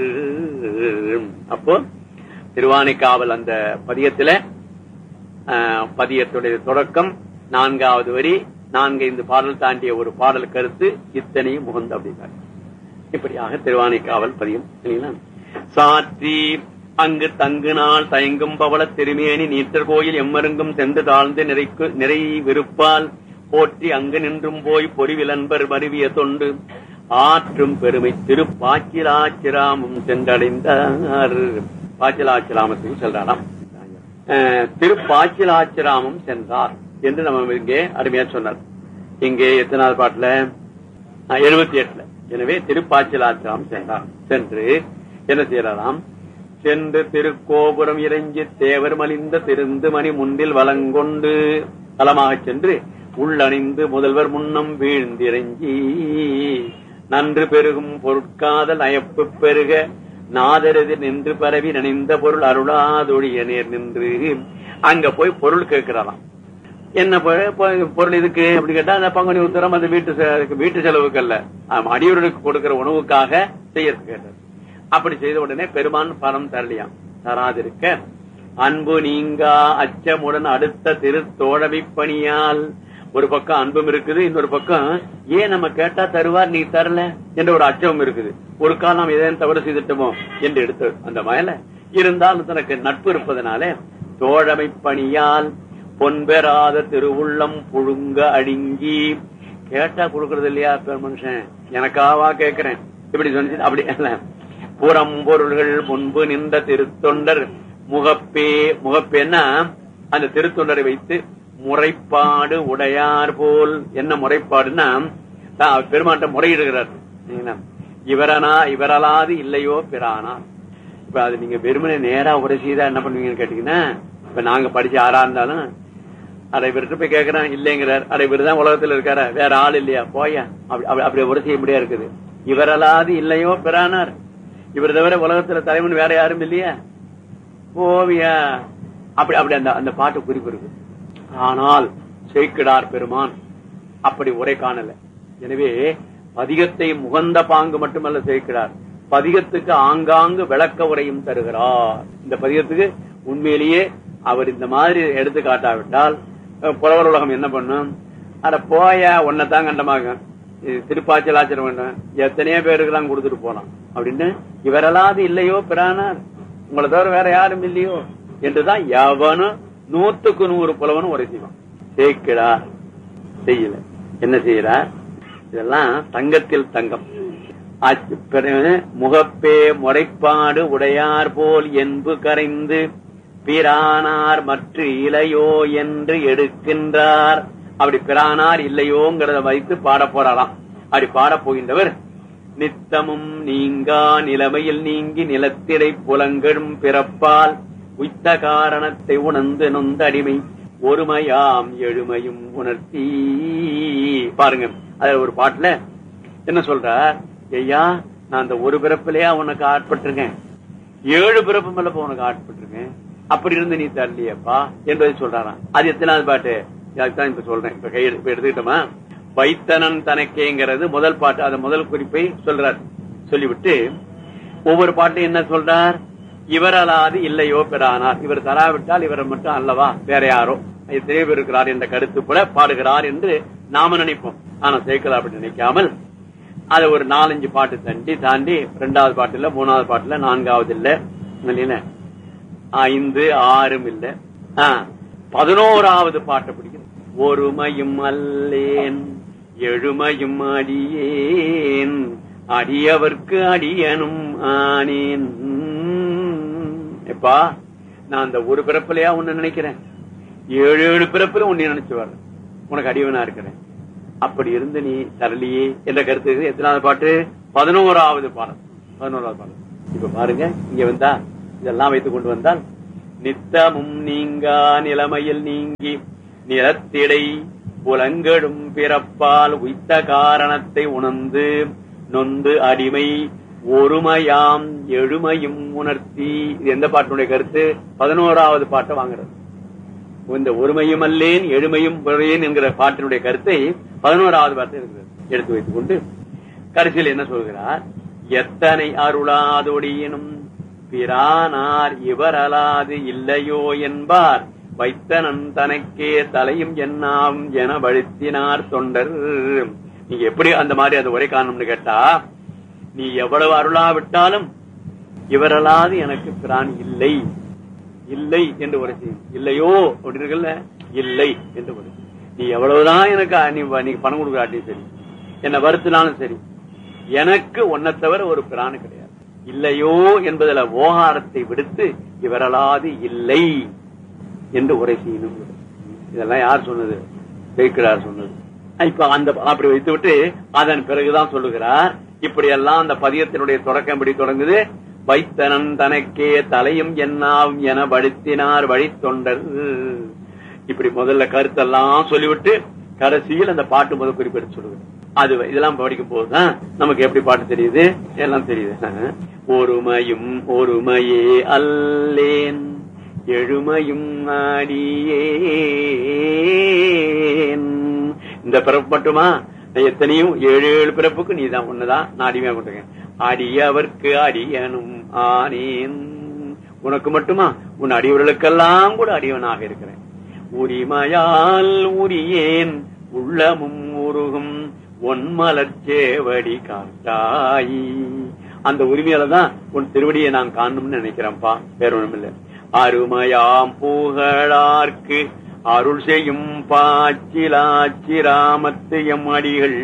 அப்போ திருவானைக்காவல் அந்த பதியத்துல ஆஹ், பதியத்துடைய தொடக்கம் நான்காவது வரி நான்கைந்து பாடல் தாண்டிய ஒரு பாடல் கருத்து இத்தனையும் முகந்து அப்படின்னார் இப்படியாக திருவானைக்காவல் பதியம் சரிங்களா சாற்றி அங்கு தங்கு நாள் தயங்கும் பவள திருமேனி நீற்றர் கோயில் எம்மருங்கும் சென்று தாழ்ந்து நிறைக்கு நிறை விருப்பால் போற்றி அங்கு நின்றும் போய் பொறிவிலன்பர் மருவிய தொண்டு ஆற்றும் பெருமை திருப்பாச்சிராச்சிராமம் சென்றடைந்தார் பாச்சிலாச்சிராமத்துக்கு சென்றாராம் அஹ், திருப்பாச்சிலாச்சிராமம் சென்றார் என்று நம்ம இங்கே அருமையா சொன்னார் இங்கே எத்தனாவது பாட்டுல எழுபத்தி எட்டுல எனவே திருப்பாச்சிலாச்சிராமம் சென்றார் சென்று என்ன செய்யறாராம் சென்று திருக்கோபுரம் இறைஞ்சி தேவர் மலிந்த திருந்து மணி முன்றில் வலங்கொண்டு தலமாக சென்று உள்ளணிந்து முதல்வர் முன்னம் வீழ்ந்திரஞ்சி நன்று பெருகும் பொருட்காதல் நயப்பு பெருக நாதரது நின்று பரவி நினைந்த பொருள் அருளாதொழிய நேர் நின்று அங்க போய் பொருள் கேட்கிறாராம் என்ன பொ- பொ- பொருள் இதுக்கு அப்படி கேட்டா அந்த பங்குனி உத்தரம் அந்த வீட்டு செ- வீட்டு செலவுக்கு அல்ல ஆமா, அடியவர்களுக்கு கொடுக்கிற உணவுக்காக செய்யறது கேட்டார் அப்படி செய்த உடனே பெருமான் பணம் தரலையாம் தராதிருக்க அன்பு நீங்கா அச்சமுடன் அடுத்த திருத்தோழமை பணியால் ஒரு பக்கம் அன்பும் இருக்குது இன்னொரு பக்கம் ஏன் நம்ம கேட்டா தருவார் நீ தரல என்ற ஒரு அச்சமும் இருக்குது ஒரு காலம் நாம் எதையும் தவறு செய்துட்டோமோ என்று எடுத்து அந்த மயல இருந்தாலும் தனக்கு நட்பு இருப்பதனாலே தோழமை பணியால் பொன்பெறாத திருவுள்ளம் புழுங்க அடிங்கி கேட்டா கொடுக்கறது இல்லையா பெரு மனுஷன் எனக்காவா கேக்குறேன் இப்படி சொன்ன அப்படி அல்ல புறம்பொருள்கள் முன்பு நின்ற திருத்தொண்டர் முகப்பே முகப்பேன்னா அந்த திருத்தொண்டரை வைத்து முறைப்பாடு உடையார் போல் என்ன முறைப்பாடுன்னா தான் பெருமாட்ட முறையிடுகிறார் சரிங்களா? இவரனா இவரலாது இல்லையோ பிரானா இப்ப அது நீங்க வெறுமனே நேரா உரை செய்தா என்ன பண்ணுவீங்கன்னு கேட்டீங்கன்னா இப்ப நாங்க படிச்ச ஆறா இருந்தாலும் அரை இவர்கிட்ட போய் கேக்குறேன் இல்லைங்கிறார் அரை இவர் தான் உலகத்துல இருக்காரு வேற ஆள் இல்லையா போயா அப்படி அப்படி- அப்படி உரை செய்ய முடியா இருக்குது இவரலாது இல்லையோ பிரானார் இவர் தவிர உலகத்துல தலைவன் வேற யாரும் இல்லையா ஓவியா அப்படி அப்படி அந்த அந்த பாட்டு குறிப்பு இருக்கு ஆனால் சேக்கிடார் பெருமான் அப்படி உரை காணல எனவே பதிகத்தை முகந்த பாங்கு மட்டுமல்ல சேர்க்கிறார் பதிகத்துக்கு ஆங்காங்கு விளக்க உரையும் தருகிறார் இந்த பதிகத்துக்கு உண்மையிலேயே அவர் இந்த மாதிரி எடுத்து காட்டாவிட்டால் அஹ், புலவர் உலகம் என்ன பண்ணும் அட போய உன்னைத்தான் கண்டமாக திருப்பாச்சல் ஆச்சரம் வேண்டாம் எத்தனையோ பேருக்குலாம் கொடுத்துட்டு போலாம் அப்படின்னு இவரலாது இல்லையோ பிரானார் உங்களை தவிர வேற யாரும் இல்லையோ என்றுதான் எவனும் நூத்துக்கு நூறு புலவனும் உரை செய்வான் சேர்க்கிறார் செய்யல என்ன செய்யறார் இதெல்லாம் தங்கத்தில் தங்கம் அச்சு- பிறகு முகப்பே முறைப்பாடு உடையார் போல் என்பு கரைந்து பிரானார் மற்ற இலையோ என்று எடுக்கின்றார் அப்படி பிரானார் இல்லையோங்கிறத வைத்து பாட போறாராம் அப்படி பாட போகின்றவர் நித்தமும் நீங்கா நிலைமையில் நீங்கி நிலத்திடை புலங்கடும் பிறப்பால் உய்த்த காரணத்தை உணர்ந்து நொந்த அடிமை ஒருமையாம் எழுமையும் உணர்த்தி பாருங்க அதுல ஒரு பாட்டுல என்ன சொல்றார் ஐயா நான் அந்த ஒரு பிறப்பிலேயே உனக்கு ஆட்பட்டிருக்கேன் ஏழு பிறப்பு மேல இப்ப உனக்கு ஆட்பட்டிருக்கேன் அப்படி இருந்து நீ தரலையப்பா என்பதை சொல்றாராம் அது எத்தனாவது பாட்டு அதுதான் இப்ப சொல்றேன் இப்ப கை எடுத்து இப்ப எடுத்துக்கிட்டோமா வைத்தனன் தனக்கேங்கிறது முதல் பாட்டு அந்த முதல் குறிப்பை சொல்றார் சொல்லிவிட்டு ஒவ்வொரு பாட்டும் என்ன சொல்றார் இவரலாது இல்லையோ பெறானார் இவர் தராவிட்டால் இவர் மட்டும் அல்லவா வேற யாரோ எத்தனையோ பேர் இருக்கிறார் என்ற கருத்து போல பாடுகிறார் என்று நாம நினைப்போம் ஆனா சேர்க்கலாம் அப்படி நினைக்காமல் அதை ஒரு நாலஞ்சு பாட்டு தாண்டி தாண்டி ரெண்டாவது பாட்டு இல்ல மூணாவது பாட்டு இல்ல நான்காவது இல்ல இல்லையில ஐந்து ஆறும் இல்ல ஆ, பதினோராவது பாட்டை பிடிக்கிறது ஒருமையும் அல்லேன் எழுமையும் அடியேன் அடியவர்க்கு அடியனும் ஆனேன் எப்பா நான் அந்த ஒரு பிறப்பிலையா உன்னை நினைக்கிறேன் ஏழு ஏழு பிறப்புல உன்னை நினைச்சு வர்றேன் உனக்கு அடியவனா இருக்கிறேன் அப்படி இருந்து நீ தரலியே என்ற கருத்து இது. எத்தனாவது பாட்டு பதினோராவது பாடம் பதினோராவது பாடம் இப்ப பாருங்க இங்க வந்தா இதெல்லாம் வைத்துக் கொண்டு வந்தால் நித்தமும் நீங்கா நிலைமையில் நீங்கி நிலத்திடை புலங்கெடும் பிறப்பால் உய்த்த காரணத்தை உணர்ந்து நொந்து அடிமை ஒருமையாம் எழுமையும் உணர்த்தி இது எந்த பாட்டினுடைய கருத்து பதினோராவது பாட்டை வாங்குறது இந்த ஒருமையும் அல்லேன் எழுமையும் புறையேன் என்கிற பாட்டினுடைய கருத்தை பதினோராவது பாட்டு இருக்கிறது எடுத்து வைத்துக் கொண்டு கடைசியில் என்ன சொல்கிறார் எத்தனை அருளாதொடியினும் பிரானார் இவர் அலாது இல்லையோ என்பார் வைத்தனன் தனக்கே தலையும் என்னாம் என வழுத்தினார் தொண்டர் நீங்க எப்படி அந்த மாதிரி அந்த உரை காணும்னு கேட்டா நீ எவ்வளவு அருளாவிட்டாலும் இவரலாது எனக்கு பிரான் இல்லை இல்லை என்று ஒரு செய்யும் இல்லையோ அப்படி இருக்குல்ல இல்லை என்று ஒரு நீ எவ்வளவுதான் எனக்கு நீ நீ பணம் கொடுக்காட்டியும் சரி என்ன வருத்தினாலும் சரி எனக்கு ஒன்னை தவிர ஒரு பிராணு கிடையாது இல்லையோ என்பதுல ஓகாரத்தை விடுத்து இவரலாது இல்லை என்று உரை செய்யணும் இதெல்லாம் யார் சொன்னது ஜெயிக்கிறார் சொன்னது இப்ப அந்த அப்படி வைத்து விட்டு அதன் பிறகுதான் சொல்லுகிறார் இப்படி எல்லாம் அந்த பதியத்தினுடைய தொடக்கம் எப்படி தொடங்குது வைத்தனன் தனக்கே தலையும் என்னாவும் என வழுத்தினார் வழித்தொண்டர் இப்படி முதல்ல கருத்தெல்லாம் சொல்லிவிட்டு கடைசியில் அந்த பாட்டு முதல் குறிப்பிட்டு சொல்லுவேன் அது இதெல்லாம் படிக்கும் போதுதான் நமக்கு எப்படி பாட்டு தெரியுது எல்லாம் தெரியுது ஒருமையும் ஒருமையே அல்லேன் எழுமையும் ஆடியேன் இந்த பிறப்பு மட்டுமா நான் எத்தனையும் ஏழு ஏழு பிறப்புக்கு நீதான் ஒண்ணுதான் நான் அடிமையா கொண்டிருக்கேன் அடியவர்க்கு அடியனும் ஆனேன் உனக்கு மட்டுமா உன் அடியவர்களுக்கெல்லாம் கூட அடியவனாக இருக்கிறேன் உரிமையால் உரியேன் உள்ளமும் உருகும் ஒன்மலர்ச்சேவடி காட்டாயி அந்த உரிமையால தான் உன் திருவடியை நான் காணணும்னு நினைக்கிறேன்ப்பா வேற ஒண்ணும் இல்லை அருமையாம் புகழார்க்கு அருள் செய்யும் பாச்சிலாச்சிராமத்து எம் அடிகள்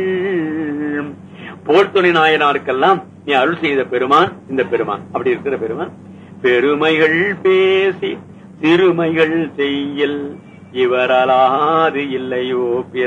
போர்த்துணை நாயனாருக்கெல்லாம் நீ அருள் செய்த பெருமான் இந்த பெருமான் அப்படி இருக்கிற பெருமான் பெருமைகள் பேசி சிறுமைகள் செய்யல் இவரலாது இல்லையோ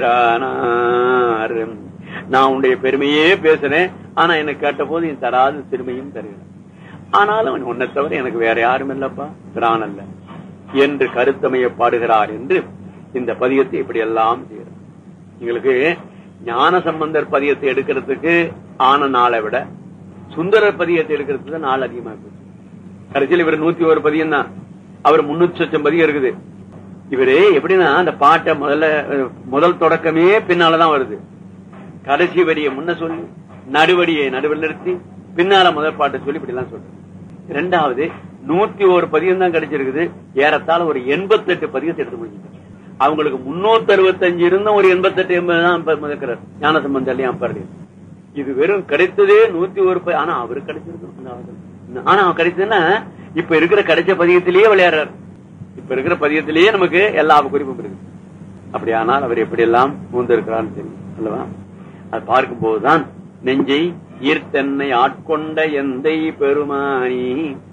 பிரானார் நான் உன்னுடைய பெருமையே பேசுறேன் ஆனா எனக்கு கேட்ட போது நீ தராது சிறுமையும் தருகிறேன் ஆனாலும் உன்னை தவிர எனக்கு வேற யாரும் இல்லப்பா பிரான் அல்ல என்று கருத்தமைய பாடுகிறார் என்று இந்த பதியத்தை இப்படி எல்லாம் செய்கிறார் எங்களுக்கு ஞான சம்பந்தர் பதியத்தை எடுக்கிறதுக்கு ஆன நாளை விட சுந்தரர் பதியத்தை எடுக்கிறதுக்கு நாள் அதிகமா இருக்கு கடைசியில் இவர் நூத்தி ஒரு பதியம் தான் அவர் முன்னூத்தி சொச்சம் பதியம் இருக்குது இவரு எப்படின்னா அந்த பாட்டை முதல்ல அஹ், முதல் தொடக்கமே பின்னாலதான் வருது கடைசி வரியை முன்ன சொல்லி நடுவடியை நடுவில் நிறுத்தி பின்னால முதல் பாட்டை சொல்லி இப்படி எல்லாம் சொல்றேன் இரண்டாவது நூத்தி ஒரு பதியம் தான் கிடைச்சிருக்குது ஏறத்தாழ ஒரு எண்பத்தெட்டு பதியத்தை எடுத்து முடிஞ்சுட்டு அவங்களுக்கு முன்னூத்தி அறுபத்தஞ்சு இருந்தும் ஒரு எண்பத்தெட்டு எண்பது தான் இப்ப முதக்கிறார் ஞான சம்பந்தம் அப்படி இது வெறும் கிடைத்ததே நூத்தி ஒரு ப- ஆனா அவருக்கு கிடைச்சிருக்கும் அந்த ஆளுக்கு. ஆனா அவன் கிடைச்சதுன்னா இப்ப இருக்கிற கிடைச்ச பதியத்திலேயே விளையாடுறாரு இப்ப இருக்கிற பதியத்திலேயே நமக்கு எல்லா குறிப்பும் இருக்கு அப்படியானால் அவர் எப்படி எல்லாம் மூந்திருக்கிறான்னு தெரியும் அல்லவா அது பார்க்கும் போதுதான் நெஞ்சை ஈர்த்தென்னை ஆட்கொண்ட எந்தை பெருமானி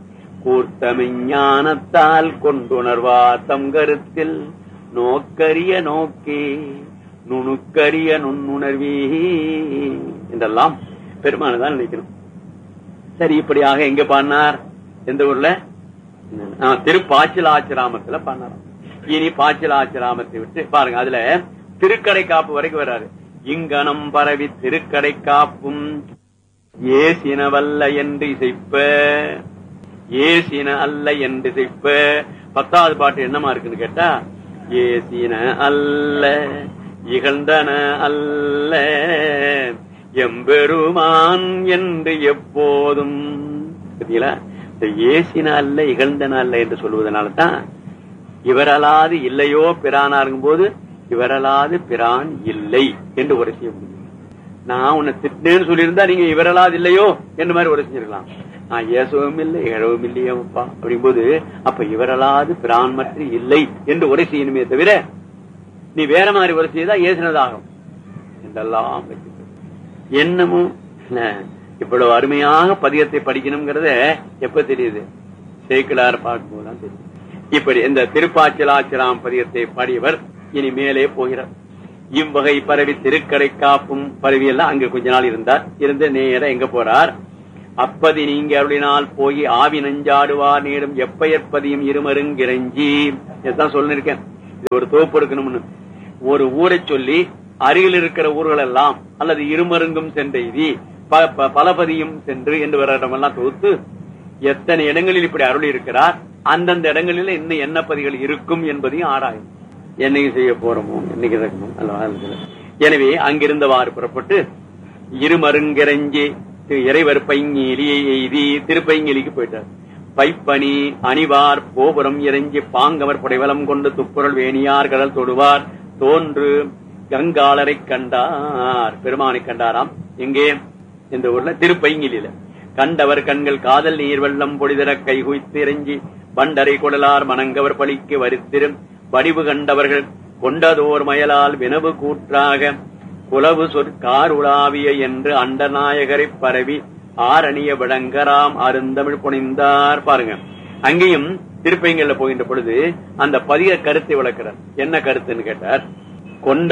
கூர்த்தமெஞ்ஞானத்தால் கொண்டுணர்வார் தம் கருத்தில் நோக்கரிய நோக்கே நுணுக்கரிய நுண்ணுணர்வி என்றெல்லாம் பெருமானதான் நினைக்கணும் சரி இப்படியாக எங்க பாடினார் எந்த ஊர்ல ஆ, திருப்பாச்சிலாச்சிராமத்துல பாடினாராம் இனி பாச்சிலாச்சிராமத்தை விட்டு பாருங்க அதுல திருக்கடை காப்பு வரைக்கும் வராரு இங்கனம் பரவி திருக்கடை காப்பும் ஏசினவல்ல என்று இசைப்ப ஏசின அல்ல என்று இசைப்ப பத்தாவது பாட்டு என்னமா இருக்குன்னு கேட்டா ஏசின அல்ல இகழ்ந்தன அல்ல எம்பெருமான் என்று எப்போதும் பார்த்தீங்களா இந்த ஏசின அல்ல இகழ்ந்தன அல்ல என்று சொல்வதனால தான் இவரலாது இல்லையோ பிரானாருங்கும் போது இவரலாது பிரான் இல்லை என்று உரை செய்ய முடியும் நான் உன்னை திட்டினேன்னு சொல்லியிருந்தா நீங்க இவரலாது இல்லையோ என்று மாதிரி உரை செஞ்சிருக்கலாம் நான் ஏசவும் இல்லை இழவும் இல்லையே அப்பா அப்படிங்கும்போது அப்ப இவரலாது பிரான் மற்ற இல்லை என்று உரை செய்யணுமே தவிர நீ வேற மாதிரி உரை செய்தா ஏசினதாகும் என்றெல்லாம் வைக்கிறது. என்னமோ என்ன, இவ்வளவு அருமையாக பதியத்தை படிக்கணுங்கிறத எப்ப தெரியுது சேக்கிலார் பார்க்கும்போதுதான் தெரியும் இப்படி இந்த திருப்பாச்சிலாச்சிராம் பதியத்தை பாடியவர் இனி மேலே போகிறார் இவ்வகை பரவி திருக்கடை காப்பும் பரவி எல்லாம் அங்க கொஞ்ச நாள் இருந்தார் இருந்து நேர எங்க போறார் அப்பதி நீங்க அருளினால் போய் ஆவி நஞ்சாடுவார் நீடும் எப்பயற்பதியும் இருமருங்கிரஞ்சி இதுதான் சொல்லிருக்கேன் இது ஒரு தோப்பு இருக்கணும்னு ஒரு ஊரை சொல்லி அருகில் இருக்கிற ஊர்கள் எல்லாம் அல்லது இருமருங்கும் சென்றெய்தி ப- ப- பலபதியும் சென்று என்று வர இடமெல்லாம் தொகுத்து எத்தனை இடங்களில் இப்படி அருள் இருக்கிறார் அந்தந்த இடங்களில் இன்னும் என்ன பதிகள் இருக்கும் என்பதையும் ஆராயும் என்னைக்கு செய்ய போறோமோ என்னைக்கு இருக்கணும் அல்லவா அதுல. எனவே அங்கிருந்தவாறு புறப்பட்டு இருமருங்கிரஞ்சி திரு இறைவர் பைங்கிலியை எய்தி திருப்பைங்கிலிக்கு போயிட்டார் பைப்பணி அணிவார் கோபுரம் இறங்கி பாங்கவர் புடைவலம் கொண்டு துப்புரல் வேணியார் கடல் தொடுவார் தோன்று கங்காளரை கண்டார் பெருமானை கண்டாராம் எங்கே இந்த ஊர்ல திருப்பைங்கிலில கண்டவர் கண்கள் காதல் நீர் வெள்ளம் பொடிதர கைகுய்த்து இறங்கி பண்டரை குடலார் மணங்கவர் பழிக்கு வருத்திரும் வடிவு கண்டவர்கள் கொண்டதோர் மயலால் வினவு கூற்றாக குலவு சொற்கார் உலாவிய என்று அண்டநாயகரை பரவி ஆரணிய விளங்கராம் அருந்தமிழ் புனிந்தார் பாருங்க அங்கேயும் திருப்பைங்கல்ல போகின்ற பொழுது அந்த பதிய கருத்தை விளக்கிறார் என்ன கருத்துன்னு கேட்டார் கொண்ட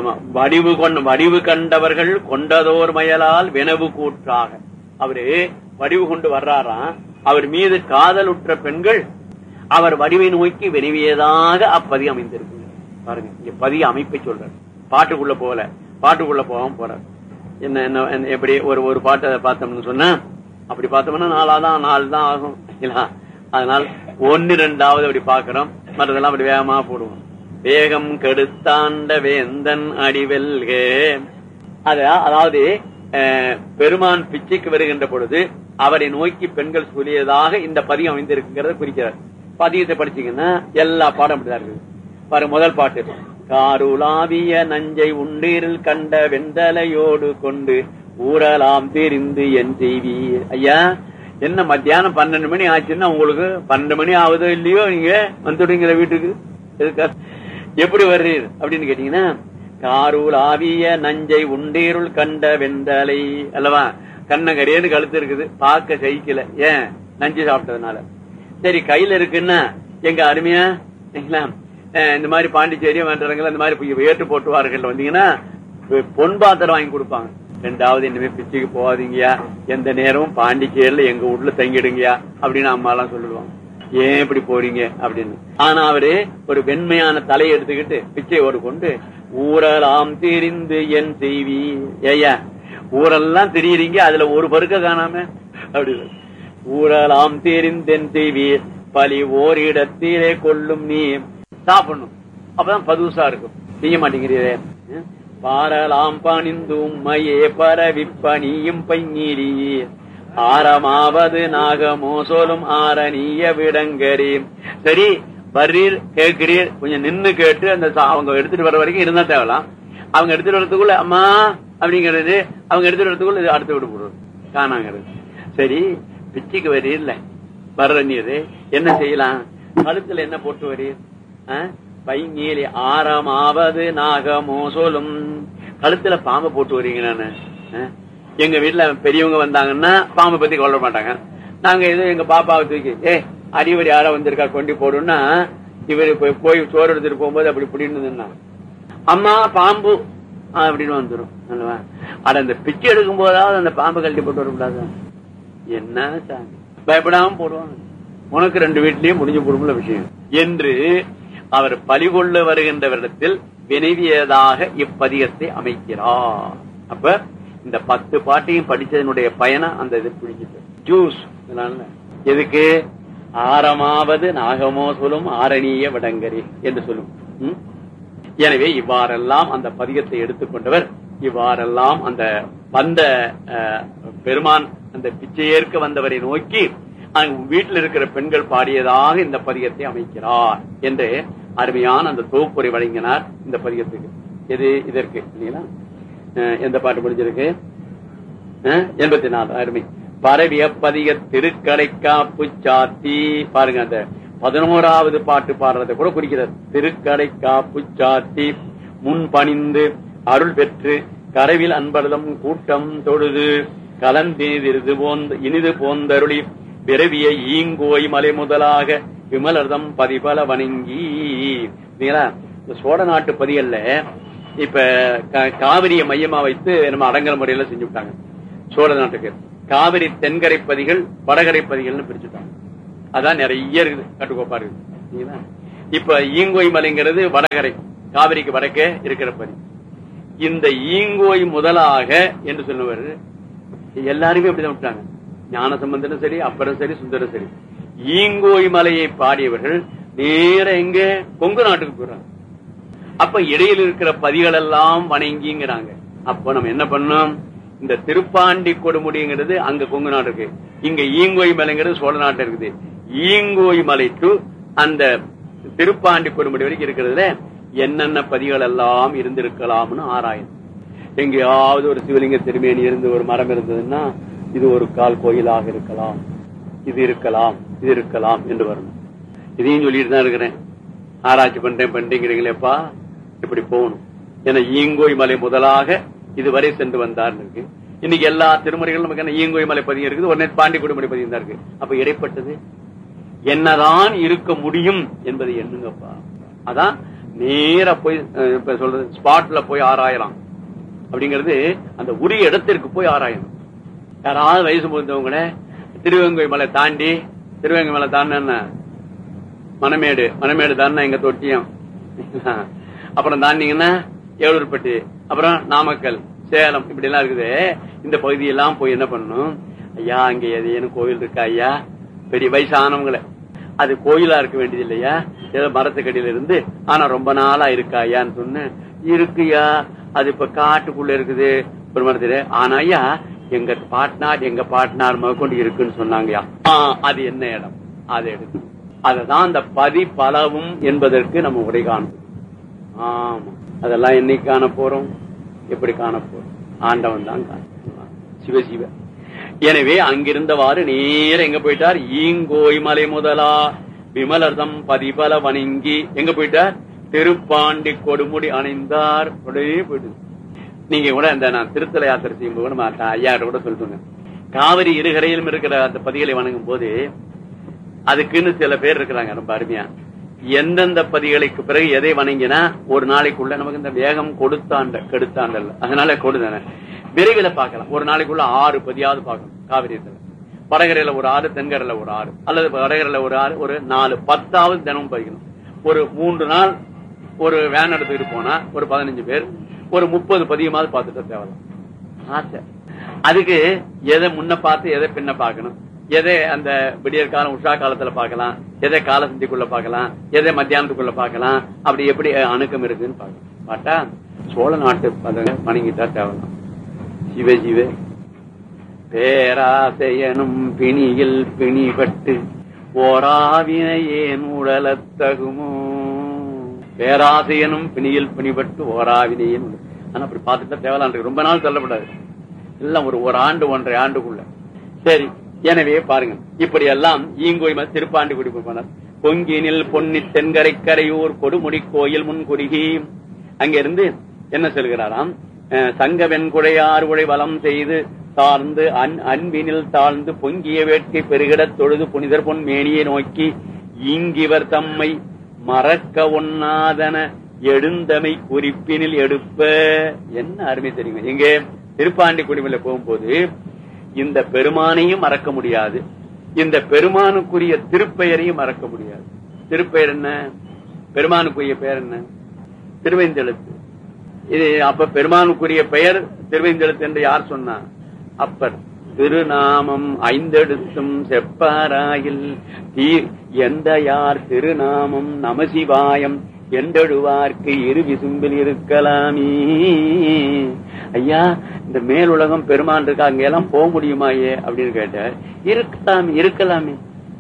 வடிவு கொண்ட வடிவு கண்டவர்கள் கொண்டதோர் மயலால் வினவு கூற்றாக அவரு வடிவு கொண்டு வர்றாராம் அவர் மீது காதலுற்ற பெண்கள் அவர் வடிவை நோக்கி வினவியதாக அப்பதி அமைந்திருக்கு பாருங்க இங்க பதிய அமைப்பை சொல்றாரு பாட்டுக்குள்ள போகல பாட்டுக்குள்ள போகாம போறாரு என்ன என்ன என்ன- எப்படி ஒரு ஒரு பாட்டை பார்த்தோம்னு சொன்னா அப்படி பார்த்தோம்னா நாலாதான் நாலு தான் ஆகும் இல்ல அதனால் ஒன்னு ரெண்டாவது அப்படி பாக்குறோம் மற்றதெல்லாம் அப்படி வேகமா போடுவோம் வேகம் கெடுத்தாண்ட வேந்தன் அடிவெல்க அத அதாவது அஹ், பெருமான் பிச்சைக்கு வருகின்ற பொழுது அவரை நோக்கி பெண்கள் சொல்லியதாக இந்த பதியம் அமைந்திருக்குங்கிறத குறிக்கிறார் பதியத்தை படிச்சீங்கன்னா எல்லா பாடம் அப்படிதான் இருக்குது பாருங்க முதல் பாட்டு காருலாவிய நஞ்சை உண்டீரில் கண்ட வெண்டலையோடு கொண்டு ஊரலாம் தெரிந்து என் செய்வீர் ஐயா என்ன மத்தியானம் பன்னெண்டு மணி ஆச்சுன்னா உங்களுக்கு பன்னெண்டு மணி ஆகுதோ இல்லையோ நீங்க வந்துடுங்கிற வீட்டுக்கு எதுக்கா எப்படி வர்றீர் அப்படின்னு கேட்டீங்கன்னா காரூல் ஆவிய நஞ்சை உண்டீருள் கண்ட வெண்டலை அல்லவா கண்ணகரேன்னு கழுத்து இருக்குது பார்க்க சகிக்கல ஏன் நஞ்சு சாப்பிட்டதுனால சரி கையில இருக்குன்னா எங்க அருமையா சரிங்களா? அஹ் இந்த மாதிரி பாண்டிச்சேரி வேண்டவங்க இந்த மாதிரி போய் ஏற்று போட்டுவார்கள் வந்தீங்கன்னா பொ- பொன் பாத்திரம் வாங்கி கொடுப்பாங்க ரெண்டாவது இனிமே பிச்சைக்கு போகாதீங்கயா எந்த நேரமும் பாண்டிச்சேரியில எங்க வீட்ல தங்கிடுங்கயா அப்படின்னு அம்மா எல்லாம் சொல்லிடுவாங்க ஏன் இப்படி போறீங்க அப்படின்னு ஆனா அவரு ஒரு வெண்மையான தலையை எடுத்துக்கிட்டு பிச்சையோடு கொண்டு ஊரெல்லாம் தெரிந்து என் செய்வி ஏய்யா ஊரெல்லாம் தெரியுறீங்க அதுல ஒரு பருக்க காணாம அப்படி ஊரெல்லாம் தெரிந்தென் செய்வீர் பலி ஓரிடத்திலே கொள்ளும் நீ சாப்பிடணும் அப்பதான் பதுசா இருக்கும் செய்ய மாட்டேங்கிறீரே ம்? பாரலாம் பணிந்து உம்மையே பரவி பணியும் பைங்கீரீர் ஆரமாவது நாகமோ சோலும் ஆரணிய விடங்கரி சரி வர்றீர் கேட்கிறீர் கொஞ்சம் நின்னு கேட்டு அந்த சா- அவங்க எடுத்துட்டு வர வரைக்கும் இருந்தா தேவலாம் அவங்க எடுத்துட்டு வரதுக்குள்ள அம்மா அப்படிங்கிறது அவங்க எடுத்துட்டு வரதுக்குள்ள இது அடுத்து விட்டு போடுறது காணாங்கிறது சரி பிச்சுக்கு வரீர்ல வர்ற நீர் என்ன செய்யலாம் கழுத்துல என்ன போட்டு வரீர் ஆ? பைங்கீலி ஆரமாவது நாகமோ சோலும் கழுத்துல பாம்பை போட்டு வரீங்க நானு ஆ? எங்க வீட்டுல பெரியவங்க வந்தாங்கன்னா பாம்பை பத்தி கொள்ள மாட்டாங்க நாங்க ஏதோ எங்க பாப்பாவை தூக்கி ஏ அறிவர் யாரோ வந்திருக்கா கொண்டு போடுன்னா இவரு போய் போய் சோறு எடுத்துட்டு போகும்போது அப்படி பிடின்னு அம்மா பாம்பு ஆ, அப்படின்னு வந்துரும் அல்லவா அட அந்த பிச்சை எடுக்கும் போதாவது அந்த பாம்பு கழட்டி போட்டு வரக்கூடாது என்ன சாமி பயப்படாம போடுவாங்க உனக்கு ரெண்டு வீட்லயும் முடிஞ்சு போடும்ல விஷயம் என்று அவர் பலிகொள்ள வருகின்றவரிடத்தில் வினைவியதாக இப்பதிகத்தை அமைக்கிறார் அப்ப இந்த பத்து பாட்டையும் படிச்சதனுடைய பயனை அந்த இது பிடிச்சிட்டு ஜூஸ் இதனால எதுக்கு ஆரமாவது நாகமோ சொல்லும் ஆரணிய விடங்கரி என்று சொல்லும் ம்? எனவே இவ்வாறெல்லாம் அந்த பதிகத்தை எடுத்துக்கொண்டவர் இவ்வாறெல்லாம் அந்த வந்த அஹ், பெருமான் அந்த பிச்சையேற்க வந்தவரை நோக்கி அங்கு வீட்டில் இருக்கிற பெண்கள் பாடியதாக இந்த பதிகத்தை அமைக்கிறார் என்று அருமையான அந்த தொகுப்புரை வழங்கினார் இந்த பதிகத்துக்கு எது இதற்கு இல்லைங்களா அஹ், எந்த பாட்டு முடிஞ்சிருக்கு எண்பத்தி நாலு அருமை பரவிய பதிக திருக்கடை காப்பு சாத்தி பாருங்க அந்த பதினோராவது பாட்டு பாடுறதை கூட குறிக்கிறது திருக்கடை காப்பு சாத்தி முன் பணிந்து அருள் பெற்று கரவில் அன்பர்தம் கூட்டம் தொழுது கலந்தினிது போந்த இனிது போந்தருளி விரவிய ஈங்கோய் மலை முதலாக விமலர்தம் பதிபல வணங்கி இல்லைங்களா? இந்த சோழ நாட்டு பதிகள்ல இப்ப க- காவிரியை மையமா வைத்து நம்ம அடங்கல் முறையில செஞ்சு விட்டாங்க சோழ நாட்டுக்கு காவிரி தென்கரை பதிகள் வடகரை பதிகள்னு பிரிச்சுட்டாங்க அதான் நிறைய இருக்குது கட்டுக்கோப்பா இருக்குது சரிங்களா? இப்ப ஈங்கோய் மலைங்கிறது வடகரை காவிரிக்கு வடக்கே இருக்கிற பதி இந்த ஈங்கோய் முதலாக என்று சொல்லுவார் எல்லாருமே அப்படிதான் விட்டாங்க ஞான சம்பந்தனும் சரி அப்பரும் சரி சுந்தரம் சரி ஈங்கோய் மலையை பாடியவர்கள் நேர எங்க கொங்கு நாட்டுக்கு போறாங்க அப்ப இடையில் இருக்கிற பதிகள் எல்லாம் வணங்கிங்கிறாங்க அப்ப நம்ம என்ன பண்ணோம் இந்த திருப்பாண்டி கொடுமுடிங்கிறது அங்க கொங்கு நாடு இருக்கு இங்க ஈங்கோய் மலைங்கிறது சோழ நாட்டு இருக்குது ஈங்கோய் மலை டு அந்த திருப்பாண்டி கொடுமுடி வரைக்கும் இருக்கிறதுல என்னென்ன பதிகள் எல்லாம் இருந்திருக்கலாம்னு ஆராயும் எங்கேயாவது ஒரு சிவலிங்க திருமேனி இருந்து ஒரு மரம் இருந்ததுன்னா இது ஒரு கால் கோயிலாக இருக்கலாம் இது இருக்கலாம் இது இருக்கலாம் என்று வரணும் இதையும் சொல்லிட்டு தான் இருக்கிறேன் ஆராய்ச்சி பண்றேன் பண்றீங்கிறீங்களேப்பா இப்படி போகணும் ஏன்னா ஈங்கோய் மலை முதலாக இதுவரை சென்று வந்தார்னு இருக்கு இன்னைக்கு எல்லா திருமுறைகளும் நமக்கு என்ன ஈங்கோய் மலை பதியம் இருக்குது உடனே பாண்டி குடிமலை பதியம் தான் இருக்கு அப்ப இடைப்பட்டது என்னதான் இருக்க முடியும் என்பதை எண்ணுங்கப்பா அதான் நேரா போய் அஹ், இப்ப சொல்றது ஸ்பாட்ல போய் ஆராயலாம் அப்படிங்கிறது அந்த உரிய இடத்திற்கு போய் ஆராயணும் யாராவது வயசு முடிந்தவங்கள திருவெங்கோய் மலை தாண்டி திருவெங்கை மலை தாண்டின மணமேடு மணமேடு தானே எங்க தொட்டியம் அப்புறம் தாண்டிங்கன்னா ஏழூர்பட்டி அப்புறம் நாமக்கல் சேலம் இப்படி எல்லாம் இருக்குது இந்த பகுதியெல்லாம் போய் என்ன பண்ணணும் ஐயா அங்க எதையேனும் கோவில் இருக்கா ஐயா பெரிய வயசானவங்களை அது கோயிலா இருக்க வேண்டியது இல்லையா ஏதோ மரத்துக்கடியில இருந்து ஆனா ரொம்ப நாளா இருக்கா ஐயான்னு சொன்னேன் இருக்குயா அது இப்ப காட்டுக்குள்ள இருக்குது பெருமரத்துல ஆனா ஐயா எங்க பாட்னார் எங்க பாட்னார் முதற்கொண்டு இருக்குன்னு சொன்னாங்கய்யா ஆ, அது என்ன இடம் அதை எடுத்து அததான் அந்த பதி பலவும் என்பதற்கு நம்ம உரை காணும் ஆமா அதெல்லாம் என்னைக்கு காண போறோம் எப்படி காண போறோம் ஆண்டவன் தான் காண சிவ சிவ எனவே அங்கிருந்தவாறு நேர எங்க போயிட்டார் ஈங்கோய் மலை முதலா விமலர்தம் பதிபல வணங்கி எங்க போயிட்டார் திருப்பாண்டி கொடுமுடி அணைந்தார் உடனே போயிட்டு நீங்க கூட இந்த நான் திருத்தல யாத்திரை செய்யும்போது கூட நம்ம ஐயா கூட சொல்லிட்டு காவிரி இருகரையிலும் இருக்கிற அந்த பதிகளை வணங்கும் போது அதுக்குன்னு சில பேர் இருக்கிறாங்க ரொம்ப அருமையா எந்தெந்த பதிகளுக்கு பிறகு எதை வணங்கினா ஒரு நாளைக்குள்ள நமக்கு இந்த வேகம் கொடுத்தாண்ட கெடுத்தாண்டல்ல அதனால கொடுதானே விரைவில் பார்க்கலாம் ஒரு நாளைக்குள்ள ஆறு பதியாவது பார்க்கணும் காவிரியத்துல வடகரையில ஒரு ஆறு தென்கரையில ஒரு ஆறு அல்லது வடகரையில ஒரு ஆறு ஒரு நாலு பத்தாவது தினமும் பதிக்கணும் ஒரு மூன்று நாள் ஒரு வேன் எடுத்துக்கிட்டு போனா ஒரு பதினஞ்சு பேர் ஒரு முப்பது பதியமாவது பார்த்துட்டு தேவலாம் ஆசை அதுக்கு எதை முன்ன பார்த்து எதை பின்ன பார்க்கணும் எதை அந்த விடியற் காலம் உஷா காலத்துல பார்க்கலாம் எதை கால சந்திக்குள்ள பார்க்கலாம் எதை மத்தியானத்துக்குள்ள பார்க்கலாம் அப்படி எப்படி அஹ், அணுக்கம் இருக்குன்னு பார்க்கலாம் பார்த்தா சோழ நாட்டு பதங்க வணங்கிட்டா தேவலாம் சிவ சிவ பேராசையனும் பிணியில் பிணிபட்டு ஓராவினையேன் உடலத்தகுமோ பேராசையனும் பிணியில் பிணிபட்டு ஓராவினையேன் உடல். ஆனா அப்படி பார்த்துட்டா தேவலாம் இருக்கு ரொம்ப நாள் தள்ளப்படாது எல்லாம் ஒரு ஒரு ஆண்டு ஒன்றரை ஆண்டுக்குள்ள சரி எனவே பாருங்க இப்படி எல்லாம் ஈங்கோய் ம- திருப்பாண்டி குடி போனார் பொங்கினில் பொன்னி தென்கரை கரையூர் கொடுமுடி கோயில் முன்குறுகி அங்கிருந்து என்ன சொல்கிறாராம் அஹ், சங்க வெண்குடையார் உடை வலம் செய்து சார்ந்து அன் அன்பினில் தாழ்ந்து பொங்கிய வேட்கை பெருகிடத் தொழுது புனிதர் பொன் மேனியை நோக்கி இங்கிவர் தம்மை மறக்க ஒண்ணாதன எழுந்தமை குறிப்பினில் எடுப்ப என்ன அருமை தெரியுங்க எங்கே திருப்பாண்டி குடிமையில போகும்போது இந்த பெருமானையும் மறக்க முடியாது இந்த பெருமானுக்குரிய திருப்பெயரையும் மறக்க முடியாது திருப்பெயர் என்ன பெருமானுக்குரிய பெயர் என்ன திருவைந்தெழுத்து இது அப்ப பெருமானுக்குரிய பெயர் திருவைந்தெழுத்து என்று யார் சொன்னா அப்பர் திருநாமம் ஐந்தெழுத்தும் செப்பாராயில் தீ எந்த யார் திருநாமம் நமசிவாயம் எண்டெழுவார்க்கு இரு விசும்பில் இருக்கலாமே ஐயா இந்த மேலுலகம் பெருமான் இருக்கா அங்க எல்லாம் போக முடியுமாயே அப்படின்னு கேட்ட இருக்கலாம் இருக்கலாமே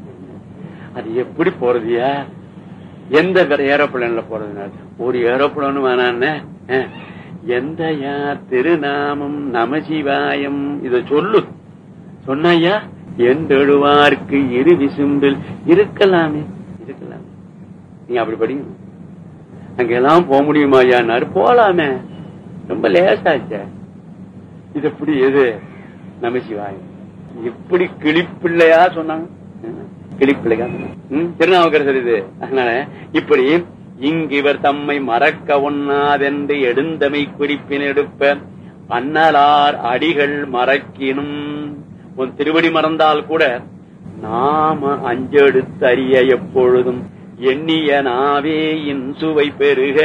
அது எப்படி போறதுயா எந்த ஏரோப்ளேன்ல போறதுனால ஒரு ஏரோப்ளேன் வேணான்னு அஹ், எந்த யார் திருநாமம் நமசிவாயம் இத சொல்லு சொன்னாயா எந்தெழுவார்க்கு இரு விசும்பில் இருக்கலாமே இருக்கலாமே நீங்க அப்படி படிக்கணும் அங்கெல்லாம் போக முடியுமா ஐயான்னாரு போலாமே ரொம்ப லேசாச்சே இது எப்படி எது நமசிவாயம் இப்படி கிளிப்பிள்ளையா சொன்னாங்க கிளிப்பிள்ளையா சொன்னாங்க. ம், திருநாவுக்கரசர் இது அதனால இப்படி இங்கு இவர் தம்மை மறக்க ஒண்ணாதென்று எடுந்தமை குறிப்பின் எடுப்ப அன்னலார் அடிகள் மறக்கினும் உன் திருவடி மறந்தால் கூட நாம அஞ்செடுத்து அறிய எப்பொழுதும் எண்ணிய நாவே இன் சுவை பெருக